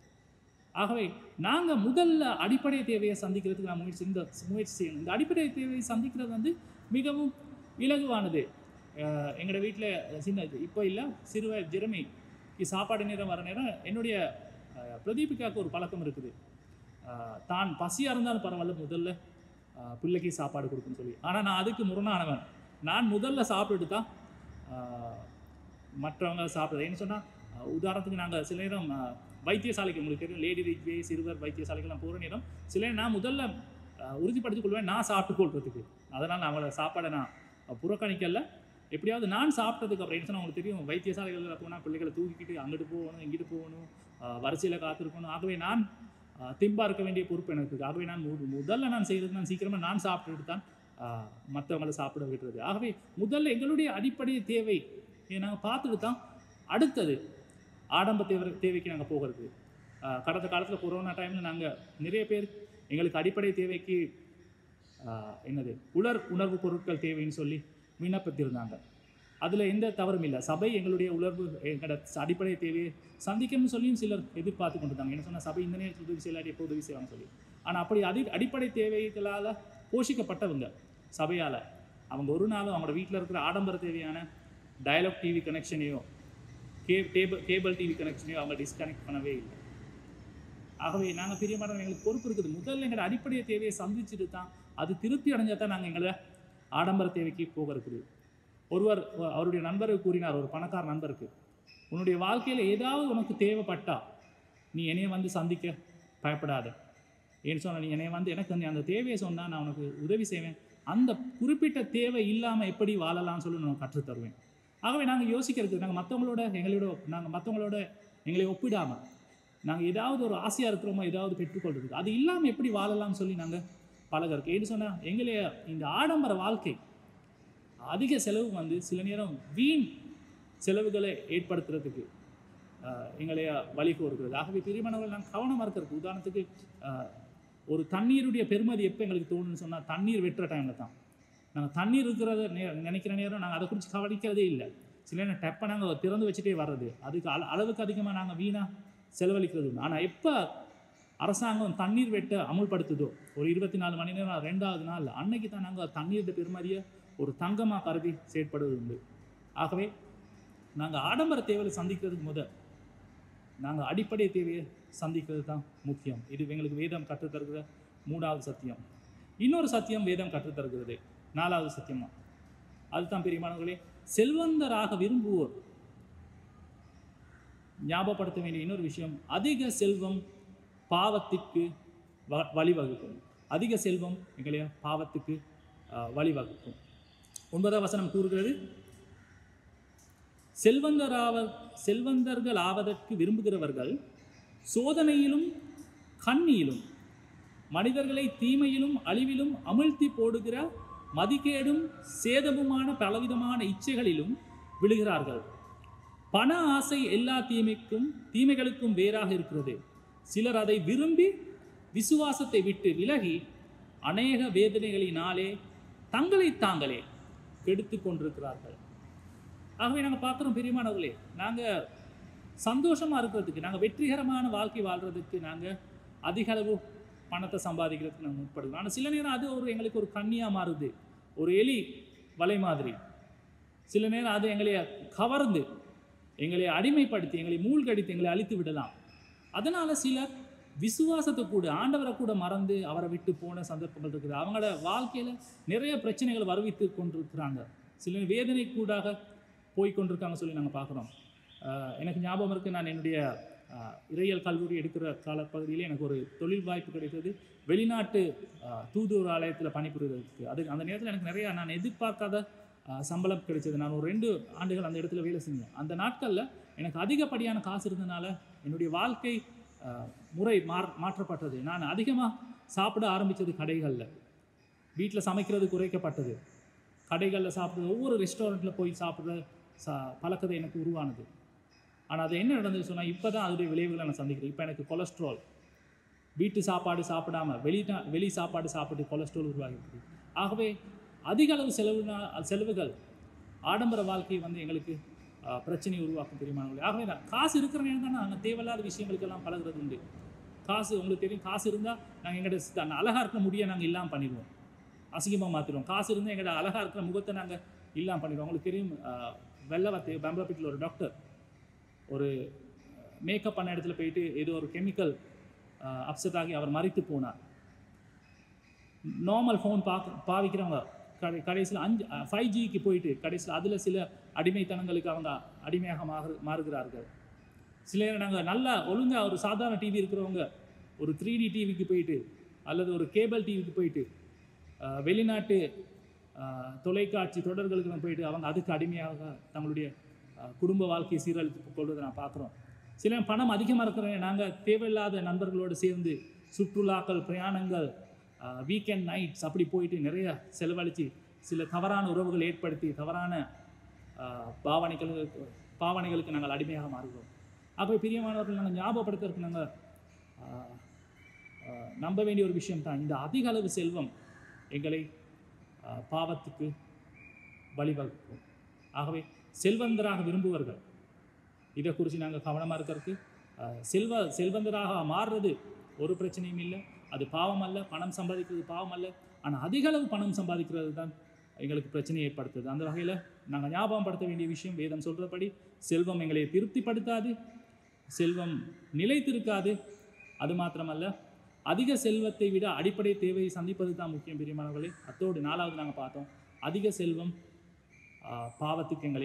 ஆகவே நாங்கள் முதல்ல அடிப்படை தேவையை சந்திக்கிறதுக்கு நான் முயற்சி இந்த முயற்சி செய்யணும் இந்த அடிப்படை தேவையை சந்திக்கிறது வந்து மிகவும் இலகுவானது அஹ் எங்களோட வீட்டில் சின்ன இப்போ இல்லை சிறுவ ஜெரமிக்கு சாப்பாடு நேரம் வர நேரம் என்னுடைய அஹ், பிரதீபிகாவுக்கு ஒரு பழக்கம் இருக்குது அஹ், தான் பசியாக இருந்தாலும் பரவாயில்ல முதல்ல அஹ், பிள்ளைக்கு சாப்பாடு கொடுக்குன்னு சொல்லி ஆனால் நான் அதுக்கு முரணானவன் நான் முதல்ல சாப்பிட்டுட்டு தான் அஹ், மற்றவங்க சாப்பிட்றது ஏன்னு சொன்னால் உதாரணத்துக்கு நாங்கள் சில நேரம் அஹ், வைத்தியசாலைக்கு உங்களுக்கு தெரியும் லேடி ரிக்வே சிறுவர் வைத்தியசாலைக்கெல்லாம் போகிற நேரம் சில நேரம் நான் முதல்ல அஹ், உறுதிப்படுத்திக் கொள்வேன் நான் சாப்பிட்டு கொள்றதுக்கு அதனால் நான் அவளை சாப்பாடை நான் புறக்கணிக்கல எப்படியாவது நான் சாப்பிட்டதுக்கு அப்புறம் என்ன சொன்னா உங்களுக்கு தெரியும் வைத்தியசாலைகளில் போனால் பிள்ளைகளை தூக்கிக்கிட்டு அங்கிட்டு போகணும் இங்கிட்டு போகணும் வரிசையில் காத்திருக்கணும் ஆகவே நான் அஹ், திம்பா இருக்க வேண்டிய பொறுப்பு எனக்கு இருக்கு ஆகவே நான் மு- முதல்ல நான் செய்கிறது நான் சீக்கிரமாக நான் சாப்பிட்டுட்டு தான் அஹ், மற்றவங்களை சாப்பிட விடுறது ஆகவே முதல்ல எங்களுடைய அடிப்படை தேவை நாங்கள் பார்த்துட்டு தான் அடுத்தது ஆடம்ப தேவை தேவைக்கு நாங்கள் போகிறது அஹ், கடந்த காலத்தில் கொரோனா டைமில் நாங்கள் நிறைய பேர் எங்களுக்கு அடிப்படை தேவைக்கு அஹ், என்னது உலர் உணர்வு பொருட்கள் தேவைன்னு சொல்லி விண்ணப்பித்திருந்தாங்க அதில் எந்த தவறும் இல்லை சபை எங்களுடைய உணர்வு எங்களோட அடிப்படை தேவையை சந்திக்கணும்னு சொல்லியும் சிலர் எதிர்பார்த்து கொண்டிருந்தாங்க என்ன சொன்னால் சபை இந்த நேரத்தில் உதவி செய்யலாடி எப்போ உதவி செய்வாங்க சொல்லி ஆனால் அப்படி அடி அடிப்படை தேவைகளால் போஷிக்கப்பட்டவங்க சபையால் அவங்க ஒரு நாளும் அவங்களோட வீட்டில் இருக்கிற ஆடம்பர தேவையான டயலாக் டிவி கனெக்ஷனையோ கே டேபிள் கேபிள் டிவி கனெக்ஷனையோ அவங்க டிஸ்கனெக்ட் பண்ணவே இல்லை ஆகவே நாங்கள் பெரிய மாடம் எங்களுக்கு பொறுப்பு இருக்குது முதல்ல எங்களோட அடிப்படை தேவையை சந்திச்சுட்டு தான் அது திருப்தி அடைஞ்சால் தான் நாங்கள் எங்களை ஆடம்பர தேவைக்கு போக இருக்குது ஒருவர் அஹ், அவருடைய நண்பருக்கு கூறினார் ஒரு பணக்கார நண்பருக்கு உன்னுடைய வாழ்க்கையில் ஏதாவது உனக்கு தேவைப்பட்டா நீ என்னைய வந்து சந்திக்க பயப்படாத ஏன்னு சொன்ன நீ என்னைய வந்து எனக்கு நீ அந்த தேவையை சொன்னால் நான் உனக்கு உதவி செய்வேன் அந்த குறிப்பிட்ட தேவை இல்லாமல் எப்படி வாழலாம்னு சொல்லி நான் கற்றுத் தருவேன் ஆகவே நாங்கள் யோசிக்கிறது நாங்கள் மற்றவங்களோட எங்களோட நாங்கள் மற்றவங்களோட எங்களை ஒப்பிடாமல் நாங்கள் ஏதாவது ஒரு ஆசையாக இருக்கிறோமோ ஏதாவது பெற்றுக்கொள்றதுக்கு அது இல்லாமல் எப்படி வாழலாம்னு சொல்லி நாங்கள் பழகிறோம் ஏன்னு சொன்னால் எங்களைய இந்த ஆடம்பர வாழ்க்கை அதிக செலவு வந்து சில நேரம் வீண் செலவுகளை ஏற்படுத்துறதுக்கு ஆஹ், எங்களைய வழி கோருகிறது ஆகவே பிரியமானவர்கள் நான் கவனமாக இருக்கிறது உதாரணத்துக்கு ஆஹ், ஒரு தண்ணீருடைய பெருமதி எப்போ எங்களுக்கு தோணுன்னு சொன்னால் தண்ணீர் வெட்டுற டைமில் தான் நாங்கள் தண்ணீர் இருக்கிறத நே நினைக்கிற நேரம் நாங்கள் அதை குறித்து கவனிக்கிறதே இல்லை சில நேரம் டெப்பை நாங்கள் திறந்து வச்சுட்டே வர்றது அதுக்கு அள அளவுக்கு அதிகமாக நாங்கள் வீணாக செலவழிக்கிறது உண்டு ஆனால் எப்போ அரசாங்கம் தண்ணீர் வெட்ட அமுல்படுத்துதோ ஒரு இருபத்தி நாலு மணி நேரம் ரெண்டாவது நாள் அன்னைக்கு தான் நாங்கள் தண்ணீர் பெருமதியை ஒரு தங்கமாக கருதி செயற்படுவது உண்டு ஆகவே நாங்கள் ஆடம்பர தேவையை சந்திக்கிறதுக்கு முத நாங்கள் அடிப்படை தேவையை சந்திக்கிறது தான் முக்கியம் இது எங்களுக்கு வேதம் கற்றுத்தருகிற மூணாவது சத்தியம் இன்னொரு சத்தியம் வேதம் கற்றுத்தருகிறது நாலாவது சத்தியமா அதுதான் பெரியமானவர்களே செல்வந்தராக விரும்புவோர் ஞாபகப்படுத்த வேண்டிய இன்னொரு விஷயம் அதிக செல்வம் பாவத்திற்கு வ- வழிவகுக்கும் அதிக செல்வம் எங்களைய பாவத்துக்கு அஹ், வழிவகுக்கும் ஒன்பதாம் வசனம் கூறுகிறது செல்வந்தராவ செல்வந்தர்கள் ஆவதற்கு விரும்புகிறவர்கள் சோதனையிலும் கண்ணியிலும் மனிதர்களை தீமையிலும் அழிவிலும் அமிழ்த்தி போடுகிற மதிகேடும் சேதமுமான பலவிதமான இச்சைகளிலும் விழுகிறார்கள் பண ஆசை எல்லா தீமைக்கும் தீமைகளுக்கும் வேறாக இருக்கிறது சிலர் அதை விரும்பி விசுவாசத்தை விட்டு விலகி அநேக வேதனைகளினாலே தங்களை தாங்களே கெடுத்து கொண்டிருக்கிறார்கள் ஆகவே நாங்கள் பார்க்குறோம் பெரியமானவர்களே நாங்கள் சந்தோஷமாக இருக்கிறதுக்கு நாங்கள் வெற்றிகரமான வாழ்க்கை வாழ்கிறதுக்கு நாங்கள் அதிக அளவு பணத்தை சம்பாதிக்கிறதுக்கு நாங்கள் முற்படுகிறோம் ஆனால் சில நேரம் அது ஒரு எங்களுக்கு ஒரு கண்ணியாக மாறுது ஒரு எலி வலை மாதிரி சில நேரம் அது எங்களை கவர்ந்து எங்களை அடிமைப்படுத்தி எங்களை மூழ்கடித்து எங்களை அழித்து விடலாம் அதனால் சிலர் விசுவாசத்தை கூட ஆண்டவரை கூட மறந்து அவரை விட்டு போன சந்தர்ப்பங்கள் இருக்குது அவங்களோட வாழ்க்கையில் நிறைய பிரச்சனைகள் வருவித்து கொண்டிருக்கிறாங்க சில வேதனை கூடாக போய் கொண்டிருக்காங்க சொல்லி நாங்கள் பார்க்குறோம் எனக்கு ஞாபகம் இருக்குது நான் என்னுடைய ஆஹ், இறையியல் கல்லூரி எடுக்கிற காலப்பகுதியில் எனக்கு ஒரு தொழில் வாய்ப்பு கிடைத்தது வெளிநாட்டு ஆஹ், தூதுவர் ஆலயத்தில் பணிபுரிவதற்கு அது அந்த நேரத்தில் எனக்கு நிறையா நான் எதிர்பார்க்காத ஆஹ், சம்பளம் கிடைச்சது நான் ஒரு ரெண்டு ஆண்டுகள் அந்த இடத்துல வேலை செஞ்சேன் அந்த நாட்களில் எனக்கு அதிகப்படியான காசு இருந்தனால என்னுடைய வாழ்க்கை ஆஹ், முறை மாற் மாற்றப்பட்டது நான் அதிகமாக சாப்பிட ஆரம்பித்தது கடைகளில் வீட்டில் சமைக்கிறது குறைக்கப்பட்டது கடைகளில் சாப்பிட்றது ஒவ்வொரு ரெஸ்டாரண்ட்டில் போய் சாப்பிட்ற சா பழக்கத்தை எனக்கு உருவானது ஆனால் அது என்ன நடந்தது சொன்னால் இப்போ தான் அதோடைய விளைவுகளை நான் சந்திக்கிறேன் இப்போ எனக்கு கொலஸ்ட்ரால் வீட்டு சாப்பாடு சாப்பிடாம வெளி வெளி சாப்பாடு சாப்பிட்டு கொலஸ்ட்ரால் உருவாகிருக்கு ஆகவே அதிக அளவு செலவுனா செலவுகள் ஆடம்பர வாழ்க்கை வந்து எங்களுக்கு ஆஹ், பிரச்சனையை உருவாக்கும் தெரியுமானவர்களே ஆகவே நான் காசு இருக்கிற நேரம் தான் நாங்கள் தேவையில்லாத விஷயங்களுக்கெல்லாம் பழகுறது உண்டு காசு உங்களுக்கு தெரியும் காசு இருந்தால் நாங்கள் எங்கள்கிட்ட அழகாக இருக்கிற முடியை நாங்கள் இல்லாமல் பண்ணிடுவோம் அசிங்கமாக மாற்றிடுவோம் காசு இருந்தால் எங்களோட அழகாக இருக்கிற முகத்தை நாங்கள் இல்லாமல் பண்ணிடுவோம் உங்களுக்கு தெரியும் ஆஹ், வெள்ளவத்து பெம்பலப்பீட்டில் ஒரு டாக்டர் ஒரு மேக்கப் பண்ண இடத்துல போயிட்டு ஏதோ ஒரு கெமிக்கல் அப்செட் ஆகி அவர் மறித்து போனார் நார்மல் ஃபோன் பார்க்க பாவிக்கிறவங்க கடை கடைசியில் அஞ்சு ஃபைவ் ஜிக்கு போயிட்டு கடைசியில் அதில் சில அடிமைத்தனங்களுக்கு அவங்க அடிமையாக மாறு மாறுகிறார்கள் சில நேரம் நாங்கள் நல்லா ஒழுங்காக ஒரு சாதாரண டிவி இருக்கிறவங்க ஒரு த்ரீ டி டிவிக்கு போயிட்டு அல்லது ஒரு கேபிள் டிவிக்கு போயிட்டு அஹ், வெளிநாட்டு அஹ், தொலைக்காட்சி தொடர்களுக்கு போயிட்டு அவங்க அதுக்கு அடிமையாக தங்களுடைய அஹ், குடும்ப வாழ்க்கையை சீரழித்து கொள்வதை நான் பார்க்குறோம் சில நேரம் பணம் அதிகமாக இருக்கிற நாங்கள் தேவையில்லாத நண்பர்களோடு சேர்ந்து சுற்றுலாக்கள் பிரயாணங்கள் வீக்கெண்ட் நைட்ஸ் அப்படி போயிட்டு நிறைய செலவழித்து சில தவறான உறவுகள் ஏற்படுத்தி தவறான அஹ், பாவனைகளுக்கு பாவனைகளுக்கு நாங்கள் அடிமையாக மாறுகிறோம் ஆகவே பிரியமானவர்கள் நாங்கள் ஞாபகப்படுத்துறதுக்கு நாங்கள் ஆஹ், ஆஹ், நம்ப வேண்டிய ஒரு விஷயம் தான் இந்த அதிக அளவு செல்வம் எங்களை ஆஹ், பாவத்துக்கு வழிவகுக்கும் ஆகவே செல்வந்தராக விரும்புவர்கள் இதை குறித்து நாங்கள் கவனமாக இருக்கிறதுக்கு ஆஹ், செல்வ செல்வந்தராக மாறுறது ஒரு பிரச்சனையும் இல்லை அது பாவம் அல்ல பணம் சம்பாதிக்கிறது பாவம் அல்ல ஆனால் அதிக அளவு பணம் சம்பாதிக்கிறது தான் எங்களுக்கு பிரச்சனையை ஏற்படுத்துது அந்த வகையில் நாங்கள் ஞாபகப்படுத்த வேண்டிய விஷயம் வேதம் சொல்கிறபடி செல்வம் எங்களை திருப்திப்படுத்தாது செல்வம் நிலைத்திருக்காது அது மாத்திரமல்ல அதிக செல்வத்தை விட அடிப்படை தேவையை சந்திப்பது தான் முக்கியம் பிரியமானவர்களே அத்தோடு நாலாவது நாங்கள் பார்த்தோம் அதிக செல்வம் ஆஹ், பாவத்துக்கு எங்களை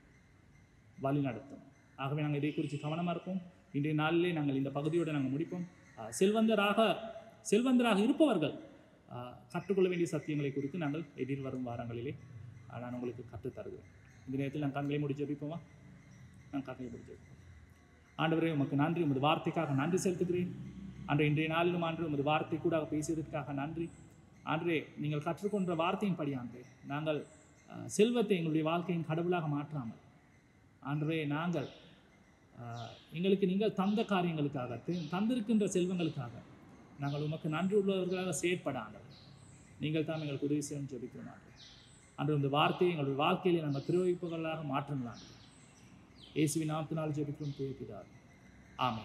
வழி நடத்தும் ஆகவே நாங்கள் இதை குறித்து கவனமாக இருப்போம் இன்றைய நாளிலே நாங்கள் இந்த பகுதியோடு நாங்கள் முடிப்போம் ஆஹ், செல்வந்தராக செல்வந்தராக இருப்பவர்கள் ஆஹ், கற்றுக்கொள்ள வேண்டிய சத்தியங்களை குறித்து நாங்கள் எதிர்வரும் வாரங்களிலே ஆஹ், நான் உங்களுக்கு கற்றுத் தருகிறேன் இந்த நேரத்தில் நான் கண்களை முடி ஜெபிப்போமா நான் கண்களை முடி ஜெபிப்போம் ஆண்டவரே உமக்கு நன்றி உமது வார்த்தைக்காக நன்றி செலுத்துகிறேன் அன்று இன்றைய நாளிலும் ஆண்டு உமது வார்த்தை கூட பேசியதற்காக நன்றி ஆண்டரே நீங்கள் கற்றுக்கொண்ட வார்த்தையின் படி ஆண்டே நாங்கள் அஹ், செல்வத்தை எங்களுடைய வாழ்க்கையின் கடவுளாக மாற்றாமல் ஆண்டரே நாங்கள் அஹ், எங்களுக்கு நீங்கள் தந்த காரியங்களுக்காக தி- தந்திருக்கின்ற செல்வங்களுக்காக நாங்கள் உமக்கு நன்றி உள்ளவர்களாக செயற்பட ஆண்டவர் நீங்கள் தான் எங்களுக்கு உதவி செய்யணும் ஜெபிக்கிறோம் ஆண்டவரே. அன்று இந்த வார்த்தையை எங்களுடைய வாழ்க்கையிலே நாங்கள் திருவிப்புகளாக மாற்றுங்களாம் இயேசுவின் நாமத்தினால் ஜெபிக்கிறோம் துயப்பிதார் ஆமென்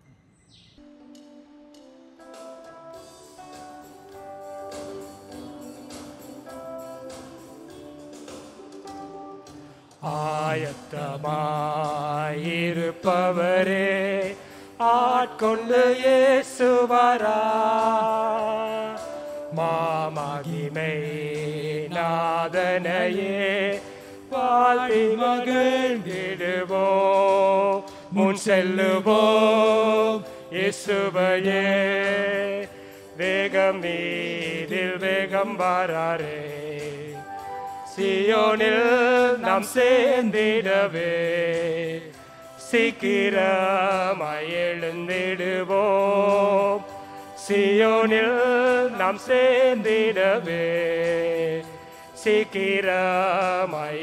ஆயத்தமாயிருப்பவரே ஆட்கொண்டு இயேசுவரா மாமகிமை நாதனையே வாழ்வி மகிழ்ந்திடுவோ முன் செல்லுவோம் இயேசுவையே வேகம் மீதில் வேகம் வராரே சியோனில் நாம் சேர்ந்திடவே சீக்கிரமாய் எழுந்திடுவோம் சியோனில் நாம் சேர்ந்திடவே சீக்கிரமாய்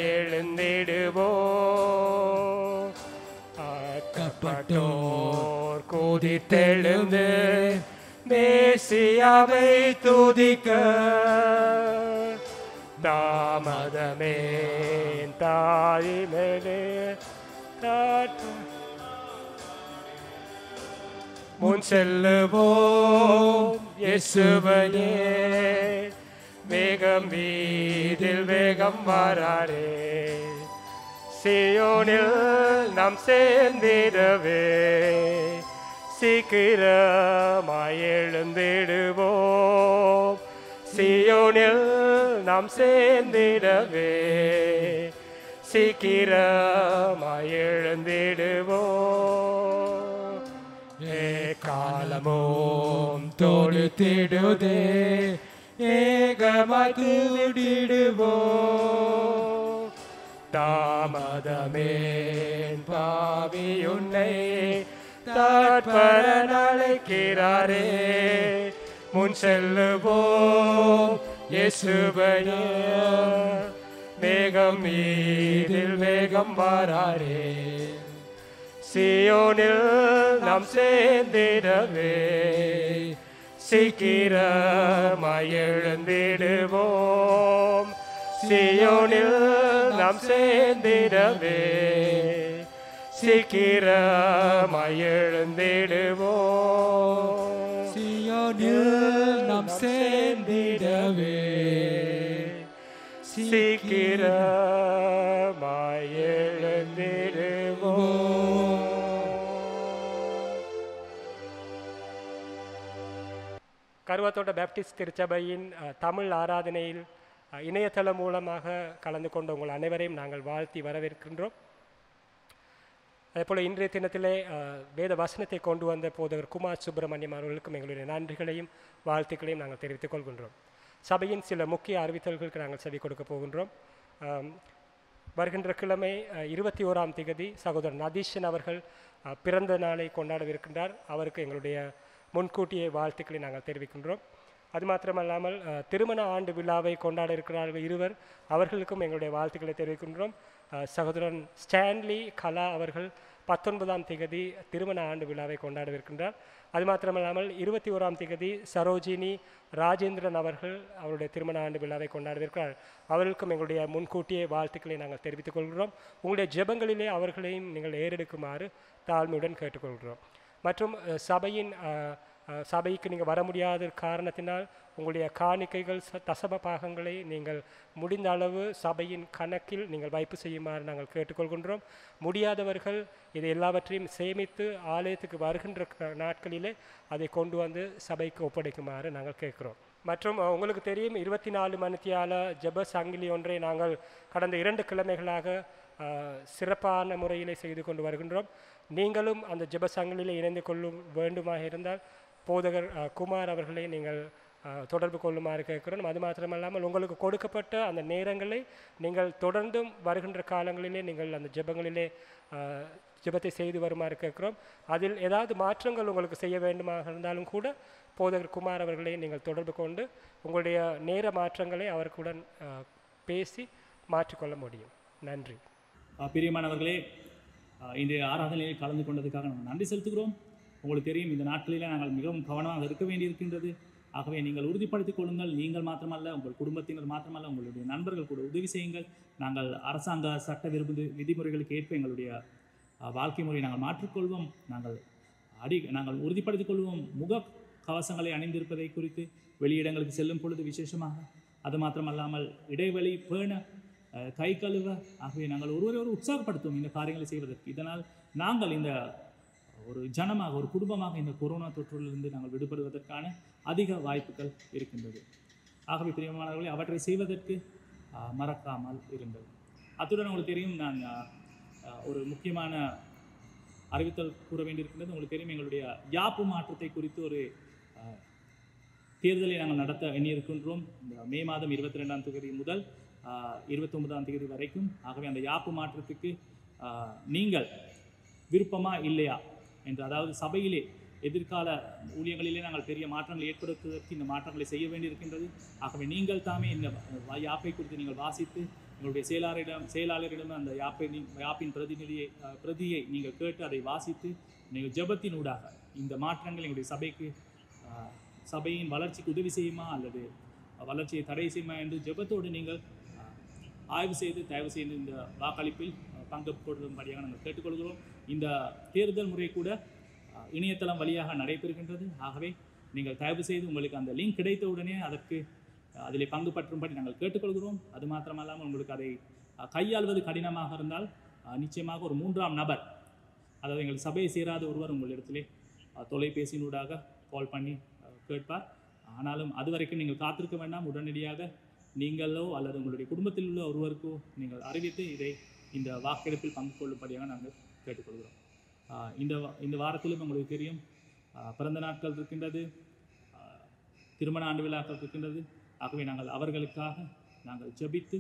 எழுந்திடுவோம் ஆக்கப்பட்டோர் கூதித்தெழுந்து மேசியாவை துதிக்க தாமதமே தாயிலே முன் செல்லுவோம் இயேசுவையே வேகம் வீதில் வேகம் வராரே சியோனில் நாம் சேர்ந்திடவே சீக்கிரமாய் எழுந்திடுவோம் சியோனில் நாம் சேர்ந்திடவே சீக்கிரமாய் எழுந்திடுவோம் ஏ காலமும் தொடுத்திடுதே ஏகமாய் கூடிடுவோம் தாமதமேன் பாவி உன்னை தாட்பர அழைக்கிறாரே முன் செல்லுவோம் இயேசுவையே மேகம் மீதில் வேகம் வாராரே சியோனில் நாம் சேர்ந்திடவே சீக்கிரமாய் எழுந்திடுவோம் சியோனில் நாம் சேர்ந்திடவே சீக்கிரமாய் எழுந்திடுவோம் சியோனில் நாம் சேர்ந்திடவே சீக்கிரமாய் எழுந்திடுவோம் கருவத்தோட்ட பேப்டிஸ்ட் திருச்சபையின் அஹ், தமிழ் ஆராதனையில் அஹ், இணையதளம் மூலமாக கலந்து கொண்ட உங்கள் அனைவரையும் நாங்கள் வாழ்த்தி வரவேற்கின்றோம் அதேபோல் இன்றைய தினத்திலே அஹ், வேத வசனத்தை கொண்டு வந்த போதகர் குமார் சுப்பிரமணியம் அவர்களுக்கும் எங்களுடைய நன்றிகளையும் வாழ்த்துக்களையும் நாங்கள் தெரிவித்துக் கொள்கின்றோம் சபையின் சில முக்கிய அறிவித்தல்களுக்கு நாங்கள் செவி கொடுக்க போகின்றோம் ஆம், வருகின்ற கிழமை அஹ், இருபத்தி ஓராம் திகதி சகோதரர் நதீஷன் அவர்கள் அஹ், பிறந்த நாளை கொண்டாடவிருக்கின்றார் அவருக்கு எங்களுடைய முன்கூட்டியே வாழ்த்துக்களை நாங்கள் தெரிவிக்கின்றோம் அது மாத்திரமல்லாமல் அஹ், திருமண ஆண்டு விழாவை கொண்டாட இருக்கிறார்கள் இருவர் அவர்களுக்கும் எங்களுடைய வாழ்த்துக்களை தெரிவிக்கின்றோம் அஹ், சகோதரன் ஸ்டான்லி கலா அவர்கள் பத்தொன்பதாம் திகதி திருமண ஆண்டு விழாவை கொண்டாடவிருக்கின்றார் அது மாத்திரமல்லாமல் இருபத்தி ஓராம் திகதி சரோஜினி ராஜேந்திரன் அவர்கள் அவருடைய திருமண ஆண்டு விழாவை கொண்டாடவிருக்கிறார் அவர்களுக்கும் எங்களுடைய முன்கூட்டியே வாழ்த்துக்களை நாங்கள் தெரிவித்துக் கொள்கிறோம் உங்களுடைய ஜெபங்களிலே அவர்களையும் நீங்கள் ஏறெடுக்குமாறு தாழ்மையுடன் கேட்டுக்கொள்கிறோம் மற்றும் அஹ், சபையின் அஹ், அஹ், சபைக்கு நீங்கள் வர முடியாத காரணத்தினால் உங்களுடைய காணிக்கைகள் ச- தசம பாகங்களை நீங்கள் முடிந்த அளவு சபையின் கணக்கில் நீங்கள் வைப்பு செய்யுமாறு நாங்கள் கேட்டுக்கொள்கின்றோம் முடியாதவர்கள் இது எல்லாவற்றையும் சேமித்து ஆலயத்துக்கு வருகின்ற க- நாட்களிலே அதை கொண்டு வந்து சபைக்கு ஒப்படைக்குமாறு நாங்கள் கேட்கிறோம் மற்றும் அஹ், உங்களுக்கு தெரியும் இருபத்தி நாலு மணித்தியால ஜெப சங்கிலி ஒன்றை நாங்கள் கடந்த இரண்டு கிழமைகளாக அஹ், சிறப்பான முறையிலே செய்து கொண்டு வருகின்றோம் நீங்களும் அந்த ஜெப சங்கிலிலே இணைந்து கொள்ளும் வேண்டுமாக இருந்தால் போதகர் அஹ், குமார் அவர்களை நீங்கள் அஹ், தொடர்பு கொள்ளுமாறு கேட்கிறோம் அது மாத்திரமல்லாமல் உங்களுக்கு கொடுக்கப்பட்ட அந்த நேரங்களை நீங்கள் தொடர்ந்தும் வருகின்ற காலங்களிலே நீங்கள் அந்த ஜெபங்களிலே அஹ், ஜெபத்தை செய்து வருமாறு கேட்கிறோம் அதில் ஏதாவது மாற்றங்கள் உங்களுக்கு செய்ய வேண்டுமாக இருந்தாலும் கூட போதகர் குமார் அவர்களை நீங்கள் தொடர்பு கொண்டு உங்களுடைய நேர மாற்றங்களை அவர்களுடன் அஹ், பேசி மாற்றிக்கொள்ள முடியும் நன்றி அஹ் பிரியமானவர்களே அஹ் இன்றைய ஆராதனையில் கலந்து கொண்டதுக்காக நாங்கள் நன்றி செலுத்துகிறோம் உங்களுக்கு தெரியும் இந்த நாட்களில் நாங்கள் மிகவும் கவனமாக இருக்க வேண்டியிருக்கின்றது ஆகவே நீங்கள் உறுதிப்படுத்திக் கொள்ளுங்கள் நீங்கள் மாத்திரமல்ல உங்கள் குடும்பத்தினர் மாத்திரமல்ல உங்களுடைய நண்பர்கள் கூட உதவி செய்யுங்கள் நாங்கள் அரசாங்க சட்ட விரும்பு விதிமுறைகளுக்கு ஏற்ப எங்களுடைய அஹ், வாழ்க்கை முறையை நாங்கள் மாற்றிக்கொள்வோம் நாங்கள் அடி நாங்கள் உறுதிப்படுத்திக் கொள்வோம் முக கவசங்களை அணிந்திருப்பதை குறித்து வெளியிடங்களுக்கு செல்லும் பொழுது விசேஷமாக அது மாத்திரமல்லாமல் இடைவெளி பேண அஹ், கை கழுவ ஆகவே நாங்கள் ஒருவரை ஒரு உற்சாகப்படுத்துவோம் இந்த காரியங்களை செய்வதற்கு இதனால் நாங்கள் இந்த ஒரு ஜனமாக ஒரு குடும்பமாக இந்த கொரோனா தொற்றிலிருந்து நாங்கள் விடுபடுவதற்கான அதிக வாய்ப்புகள் இருக்கின்றது ஆகவே பிரியமானவர்களே அவற்றை செய்வதற்கு அஹ், மறக்காமல் இருங்கள் அத்துடன் உங்களுக்கு தெரியும் நான் அஹ், அஹ், ஒரு முக்கியமான அறிவித்தல் கூற வேண்டியிருக்கின்றது உங்களுக்கு தெரியும் எங்களுடைய யாப்பு மாற்றத்தை குறித்து ஒரு அஹ், தேர்தலை நாங்கள் நடத்த எண்ணியிருக்கின்றோம் இந்த மே மாதம் இருபத்தி ரெண்டாம் தேதி முதல் இருபத்தி ஒன்பதாம் தேதி வரைக்கும் ஆகவே அந்த யாப்பு மாற்றத்துக்கு ஆஹ், நீங்கள் விருப்பமா இல்லையா என்று அதாவது சபையிலே எதிர்கால ஊழியங்களிலே நாங்கள் பெரிய மாற்றங்களை ஏற்படுத்துவதற்கு இந்த மாற்றங்களை செய்ய வேண்டியிருக்கின்றது ஆகவே நீங்கள் தாமே இந்த வ- யாப்பை குறித்து நீங்கள் வாசித்து எங்களுடைய செயலாளரிடம் செயலாளரிடம் அந்த யாப்பை நீ- யாப்பின் பிரதிநிதியை அஹ், பிரதியை நீங்கள் கேட்டு அதை வாசித்து நீங்கள் ஜெபத்தின் ஊடாக இந்த மாற்றங்கள் எங்களுடைய சபைக்கு ஆஹ், சபையின் வளர்ச்சிக்கு உதவி செய்யுமா அல்லது வளர்ச்சியை தடை செய்யுமா என்று ஜெபத்தோடு நீங்கள் ஆஹ், ஆய்வு செய்து தயவு செய்து இந்த வாக்களிப்பில் ஆஹ், பங்கு கொள்ளும்படியாக நாங்கள் கேட்டுக்கொள்கிறோம் இந்த தேர்தல் முறை கூட ஆஹ், இணையதளம் வழியாக நடைபெறுகின்றது ஆகவே நீங்கள் தயவு செய்து உங்களுக்கு அந்த லிங்க் கிடைத்தவுடனே அதற்கு ஆஹ், அதிலே பங்கு பற்றும்படி நாங்கள் கேட்டுக்கொள்கிறோம் அது மாத்திரமல்லாமல் உங்களுக்கு அதை ஆஹ், கையாள்வது கடினமாக இருந்தால் ஆஹ், நிச்சயமாக ஒரு மூன்றாம் நபர் அதாவது எங்கள் சபையை சேராத ஒருவர் உங்களிடத்திலே அஹ், தொலைபேசியினூடாக கால் பண்ணி அஹ், கேட்பார் ஆனாலும் அது வரைக்கும் நீங்கள் காத்திருக்க வேண்டாம் உடனடியாக நீங்களோ அல்லது உங்களுடைய குடும்பத்தில் உள்ள ஒருவருக்கோ நீங்கள் அறிவித்து இதை இந்த வாக்கெடுப்பில் பங்கு கொள்ளும்படியாக நாங்கள் கேட்டுக்கொள்கிறோம் ஆஹ் இந்த வா- இந்த வாரத்திலும் உங்களுக்கு தெரியும் ஆஹ் பிறந்த நாட்கள் இருக்கின்றது ஆஹ் திருமண ஆண்டு விழாக்கள் இருக்கின்றது ஆகவே நாங்கள் அவர்களுக்காக நாங்கள் ஜெபித்து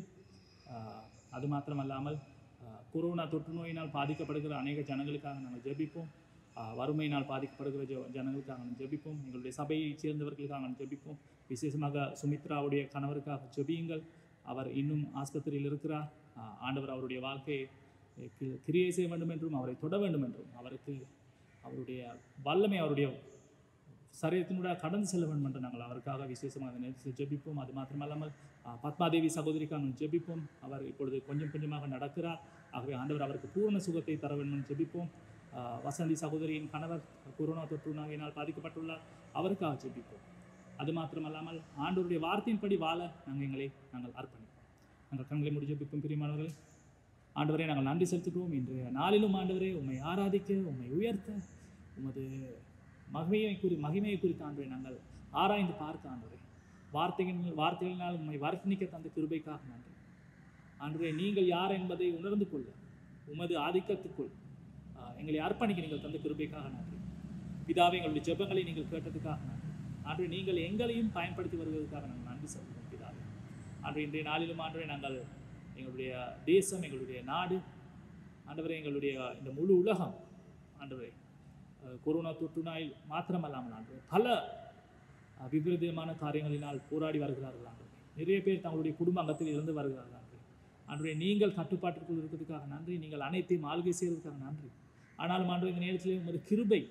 ஆஹ் அது மாத்திரமல்லாமல் ஆஹ் கொரோனா தொற்று நோயினால் பாதிக்கப்படுகிற அநேக ஜனங்களுக்காக நாங்கள் ஜெபிப்போம் ஆஹ் வறுமையினால் பாதிக்கப்படுகிற ஜ ஜனங்களுக்காக நாங்கள் ஜெபிப்போம் எங்களுடைய சபையைச் சேர்ந்தவர்களுக்காக நாங்கள் ஜெபிப்போம் விசேஷமாக சுமித்ராவுடைய கணவருக்காக ஜெபியுங்கள் அவர் இன்னும் ஆஸ்பத்திரியில் இருக்கிறார் ஆஹ் ஆண்டவர் அவருடைய வாழ்க்கையை அஹ் கி- கிரியை செய்ய வேண்டும் என்றும் அவரை தொட வேண்டும் என்றும் அவருக்கு அவருடைய வல்லமை அவருடைய சரீரத்தினூடாக கடந்து செல்ல வேண்டும் என்று நாங்கள் அவருக்காக விசேஷமாக அந்த நேரத்தில் ஜெபிப்போம் அது மாத்திரமல்லாமல் ஆஹ் பத்மாதேவி சகோதரிக்காக நாங்கள் ஜெபிப்போம் அவர் இப்பொழுது கொஞ்சம் கொஞ்சமாக நடக்கிறார் ஆகவே ஆண்டவர் அவருக்கு பூரண சுகத்தை தர வேண்டும் என்று ஜெபிப்போம் ஆஹ் வசந்தி சகோதரியின் கணவர் கொரோனா தொற்று நோயினால் பாதிக்கப்பட்டுள்ளார் அவருக்காக ஜெபிப்போம் அது மாத்திரமல்லாமல் ஆண்டவருடைய வார்த்தையின்படி வாழ நாங்கள் எங்களை நாங்கள் அர்ப்பணிப்போம் நாங்கள் கண்களை முடி ஜெபிப்போம் பிரியமானவர்களே ஆண்டவரே நாங்கள் நன்றி செலுத்துகிறோம் இன்றைய நாளிலும் ஆண்டவரே உம்மை ஆராதிக்க உம்மை உயர்த்த உமது மகிமையை குறி மகிமையை குறித்து ஆண்டவரே நாங்கள் ஆராய்ந்து பார்க்க ஆண்டவரே வார்த்தைகள் வார்த்தைகளினால் உம்மை வர்ணிக்க தந்த கிருபைக்காக நன்றி ஆண்டவரே நீங்கள் யார் என்பதை உணர்ந்து கொள்ள உமது ஆதிக்கத்துக்குள் ஆஹ், எங்களை அர்ப்பணிக்க நீங்கள் தந்த கிருபைக்காக நன்றி பிதாவே எங்களுடைய ஜெபங்களை நீங்கள் கேட்டதுக்காக நன்றி ஆண்டவரே நீங்கள் எங்களையும் பயன்படுத்தி வருவதற்காக நாங்கள் நன்றி செலுத்துகிறோம் பிதாவே ஆண்டு இன்றைய நாளிலும் ஆண்டவரே நாங்கள் எங்களுடைய தேசம் எங்களுடைய நாடு ஆண்டவரே எங்களுடைய இந்த முழு உலகம் ஆண்டவரே அஹ், கொரோனா தொற்று நோய் மாத்திரமல்லாமல் ஆண்டவரே பல அஹ், விபரீதமான காரியங்களினால் போராடி வருகிறார்கள் ஆண்டவரே நிறைய பேர் தங்களுடைய குடும்ப அங்கத்தில் இருந்து வருகிறார்கள் ஆண்டவரே ஆண்டவரே நீங்கள் கட்டுப்பாட்டிற்குள் இருக்கிறதுக்காக நன்றி நீங்கள் அனைத்தையும் ஆளுகை செய்வதற்காக நன்றி ஆனாலும் ஆண்டவரே இந்த நேரத்திலே உமது கிருபை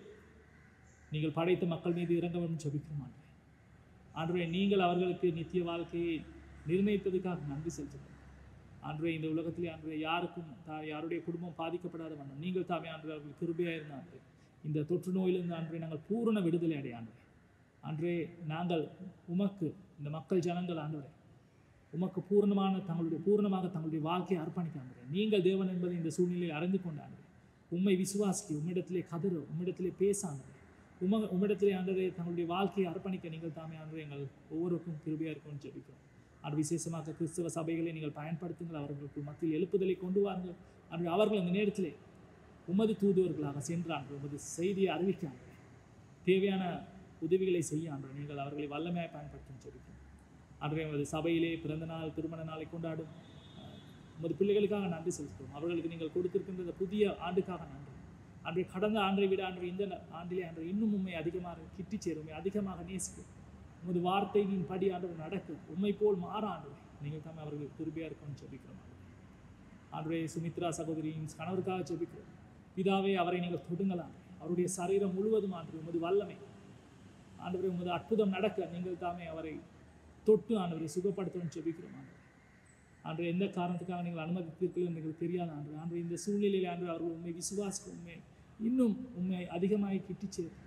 நீங்கள் படைத்த மக்கள் மீது இறங்க வேண்டும் ஜெபிக்கிறோம் ஆண்டவரே ஆண்டவரே நீங்கள் அவர்களுக்கு நித்திய வாழ்க்கையை நிர்ணயித்ததுக்காக நன்றி செலுத்துகிறோம் ஆண்டவரே இந்த உலகத்திலே ஆண்டவரே யாருக்கும் தா- யாருடைய குடும்பம் பாதிக்கப்படாத வண்ணம் நீங்கள் தாமே ஆண்டவரே அவர்கள் கிருபையாக இருந்த ஆண்டவரே இந்த தொற்று நோயிலிருந்து ஆண்டவரே நாங்கள் பூரண விடுதலை அடைய ஆண்டவரே ஆண்டவரே நாங்கள் உமக்கு இந்த மக்கள் ஜனங்கள் ஆண்டவரே உமக்கு பூர்ணமான தங்களுடைய பூர்ணமாக தங்களுடைய வாழ்க்கையை அர்ப்பணிக்க ஆண்டவரே நீங்கள் தேவன் என்பதை இந்த சூழ்நிலையில் அறிந்து கொண்ட ஆண்டவரே உம்மை விசுவாசிக்க உம்மிடத்திலே கதற உம்மிடத்திலே பேச ஆண்டவரே உம உம்மிடத்திலே ஆண்டவரே தங்களுடைய வாழ்க்கையை அர்ப்பணிக்க நீங்கள் தாமே ஆண்டவரே எங்கள் ஒவ்வொருக்கும் கிருபையாக இருக்கும்னு ஜெபிக்கிறோம் அது விசேஷமாக கிறிஸ்தவ சபைகளை நீங்கள் பயன்படுத்துங்கள் அவர்களுக்கு மத்தியில் எழுப்புதலை கொண்டு வாருங்கள் அன்று அவர்கள் அந்த நேரத்திலே உமது தூதுவர்களாக சென்றாங்க உமது செய்தியை அறிவிக்காங்க தேவையான உதவிகளை செய்ய ஆண்டு நீங்கள் அவர்களை வல்லமையாக பயன்படுத்தும் சொல்லிக்கிறோம் அன்றைய உமது சபையிலே பிறந்த நாள் திருமண நாளை கொண்டாடும் அஹ், உமது பிள்ளைகளுக்காக நன்றி செலுத்துகிறோம் அவர்களுக்கு நீங்கள் கொடுத்திருக்கின்ற இந்த புதிய ஆண்டுக்காக நன்றி அன்றைய கடந்த ஆண்டை விட அன்று இந்த ந- ஆண்டிலே அன்று இன்னும் உண்மை அதிகமாக கிட்டி சேரும் உம்மை அதிகமாக நேசிக்கும் உமது வார்த்தையின் படி ஆண்டு நடக்க உண்மை போல் மாற ஆண்டு நீங்கள் தான் அவர்களுக்கு திரும்பியாக இருக்கும்னு ஜெபிக்கிறோம் ஆண்டுடைய சுமித்ரா சகோதரியின் கணவருக்காக ஜெபிக்கிறோம் பிதாவே அவரை நீங்கள் தொடுங்கலாம் அவருடைய சரீரம் முழுவதும் ஆண்டு உமது வல்லமை ஆண்டவரே உமது அற்புதம் நடக்க நீங்கள் தாமே அவரை தொட்டு ஆண்டவரை சுகப்படுத்தணும்னு ஜெபிக்கிறோம் ஆண்டவரே ஆண்டு எந்த காரணத்துக்காக நீங்கள் அனுமதித்தீர்கள் என்று எங்களுக்கு தெரியாது ஆண்டு ஆண்டு இந்த சூழ்நிலையில் ஆண்டு அவர்கள் உண்மை விசுவாசிக்க உண்மை இன்னும் உண்மை அதிகமாக கிட்டிச் சேர்த்து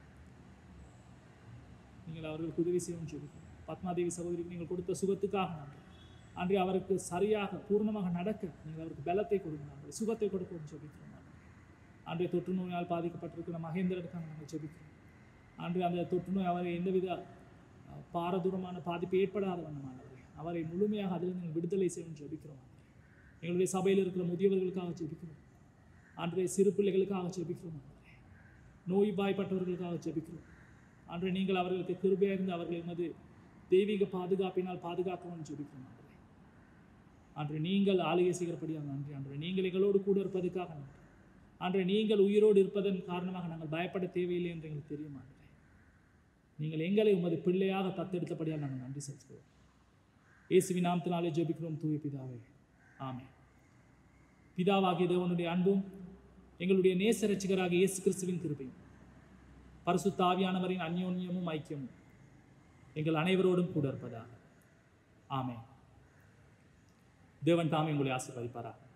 நீங்கள் அவர்களுக்கு உதவி செய்யணும்னு ஜெபிக்கிறோம் பத்மாதேவி சகோதரிக்கு நீங்கள் கொடுத்த சுகத்துக்காக நன்றி அன்றே அவருக்கு சரியாக பூர்ணமாக நடக்க நீங்கள் அவருக்கு பலத்தை கொடுங்க ஆண்டவரே. சுகத்தை கொடுக்கணும்னு ஜெபிக்கிறோம் ஆண்டவரே. அன்றைய தொற்று நோயால் பாதிக்கப்பட்டிருக்கிற மகேந்திரனுக்காக நாங்கள் ஜெபிக்கிறோம் அன்று அந்த தொற்று நோய் அவரை எந்தவித அஹ், பாரதூரமான பாதிப்பு ஏற்படாத வண்ணமானவரே அவரை முழுமையாக அதில் நீங்கள் விடுதலை செய்யணும் ஜெபிக்கிறோம் ஆண்டவரே. எங்களுடைய சபையில் இருக்கிற முதியவர்களுக்காக ஜெபிக்கிறோம் அன்றைய சிறு பிள்ளைகளுக்காக ஜெபிக்கிறோம் ஆண்டவரே. நோய்வாய்ப்பட்டவர்களுக்காக ஜெபிக்கிறோம் அன்று நீங்கள் அவர்களுக்கு கிருபையாக இருந்து அவர்களை உமது தெய்வீக பாதுகாப்பினால் பாதுகாக்கணும்னு ஜெபிக்கிறோம் ஆண்டவரே. அன்று நீங்கள் ஆளுகை செய்கிறபடியாக நன்றி அன்று நீங்கள் எங்களோடு கூட இருப்பதற்காக நன்றி அன்று நீங்கள் உயிரோடு இருப்பதன் காரணமாக நாங்கள் பயப்பட தேவையில்லை என்று எங்களுக்கு தெரியும் ஆண்டவரே நீங்கள் எங்களை உமது பிள்ளையாக தத்தெடுத்தபடியால் நாங்கள் நன்றி செலுத்துகிறோம் இயேசுவின் நாமத்தினாலே ஜெபிக்கிறோம் தூய பிதாவே ஆமென் பிதாவாகிய தேவனுடைய அன்பும் எங்களுடைய நேச ரட்சிகராகிய இயேசு கிறிஸ்துவின் கிருபையும் பரிசுத்த ஆவியானவரின் அந்யோன்யமும் ஐக்கியமும் எங்கள் அனைவரோடும் கூட இருப்பதாக ஆமென் தேவன் தாமே உங்களை ஆசீர்வதிப்பாராக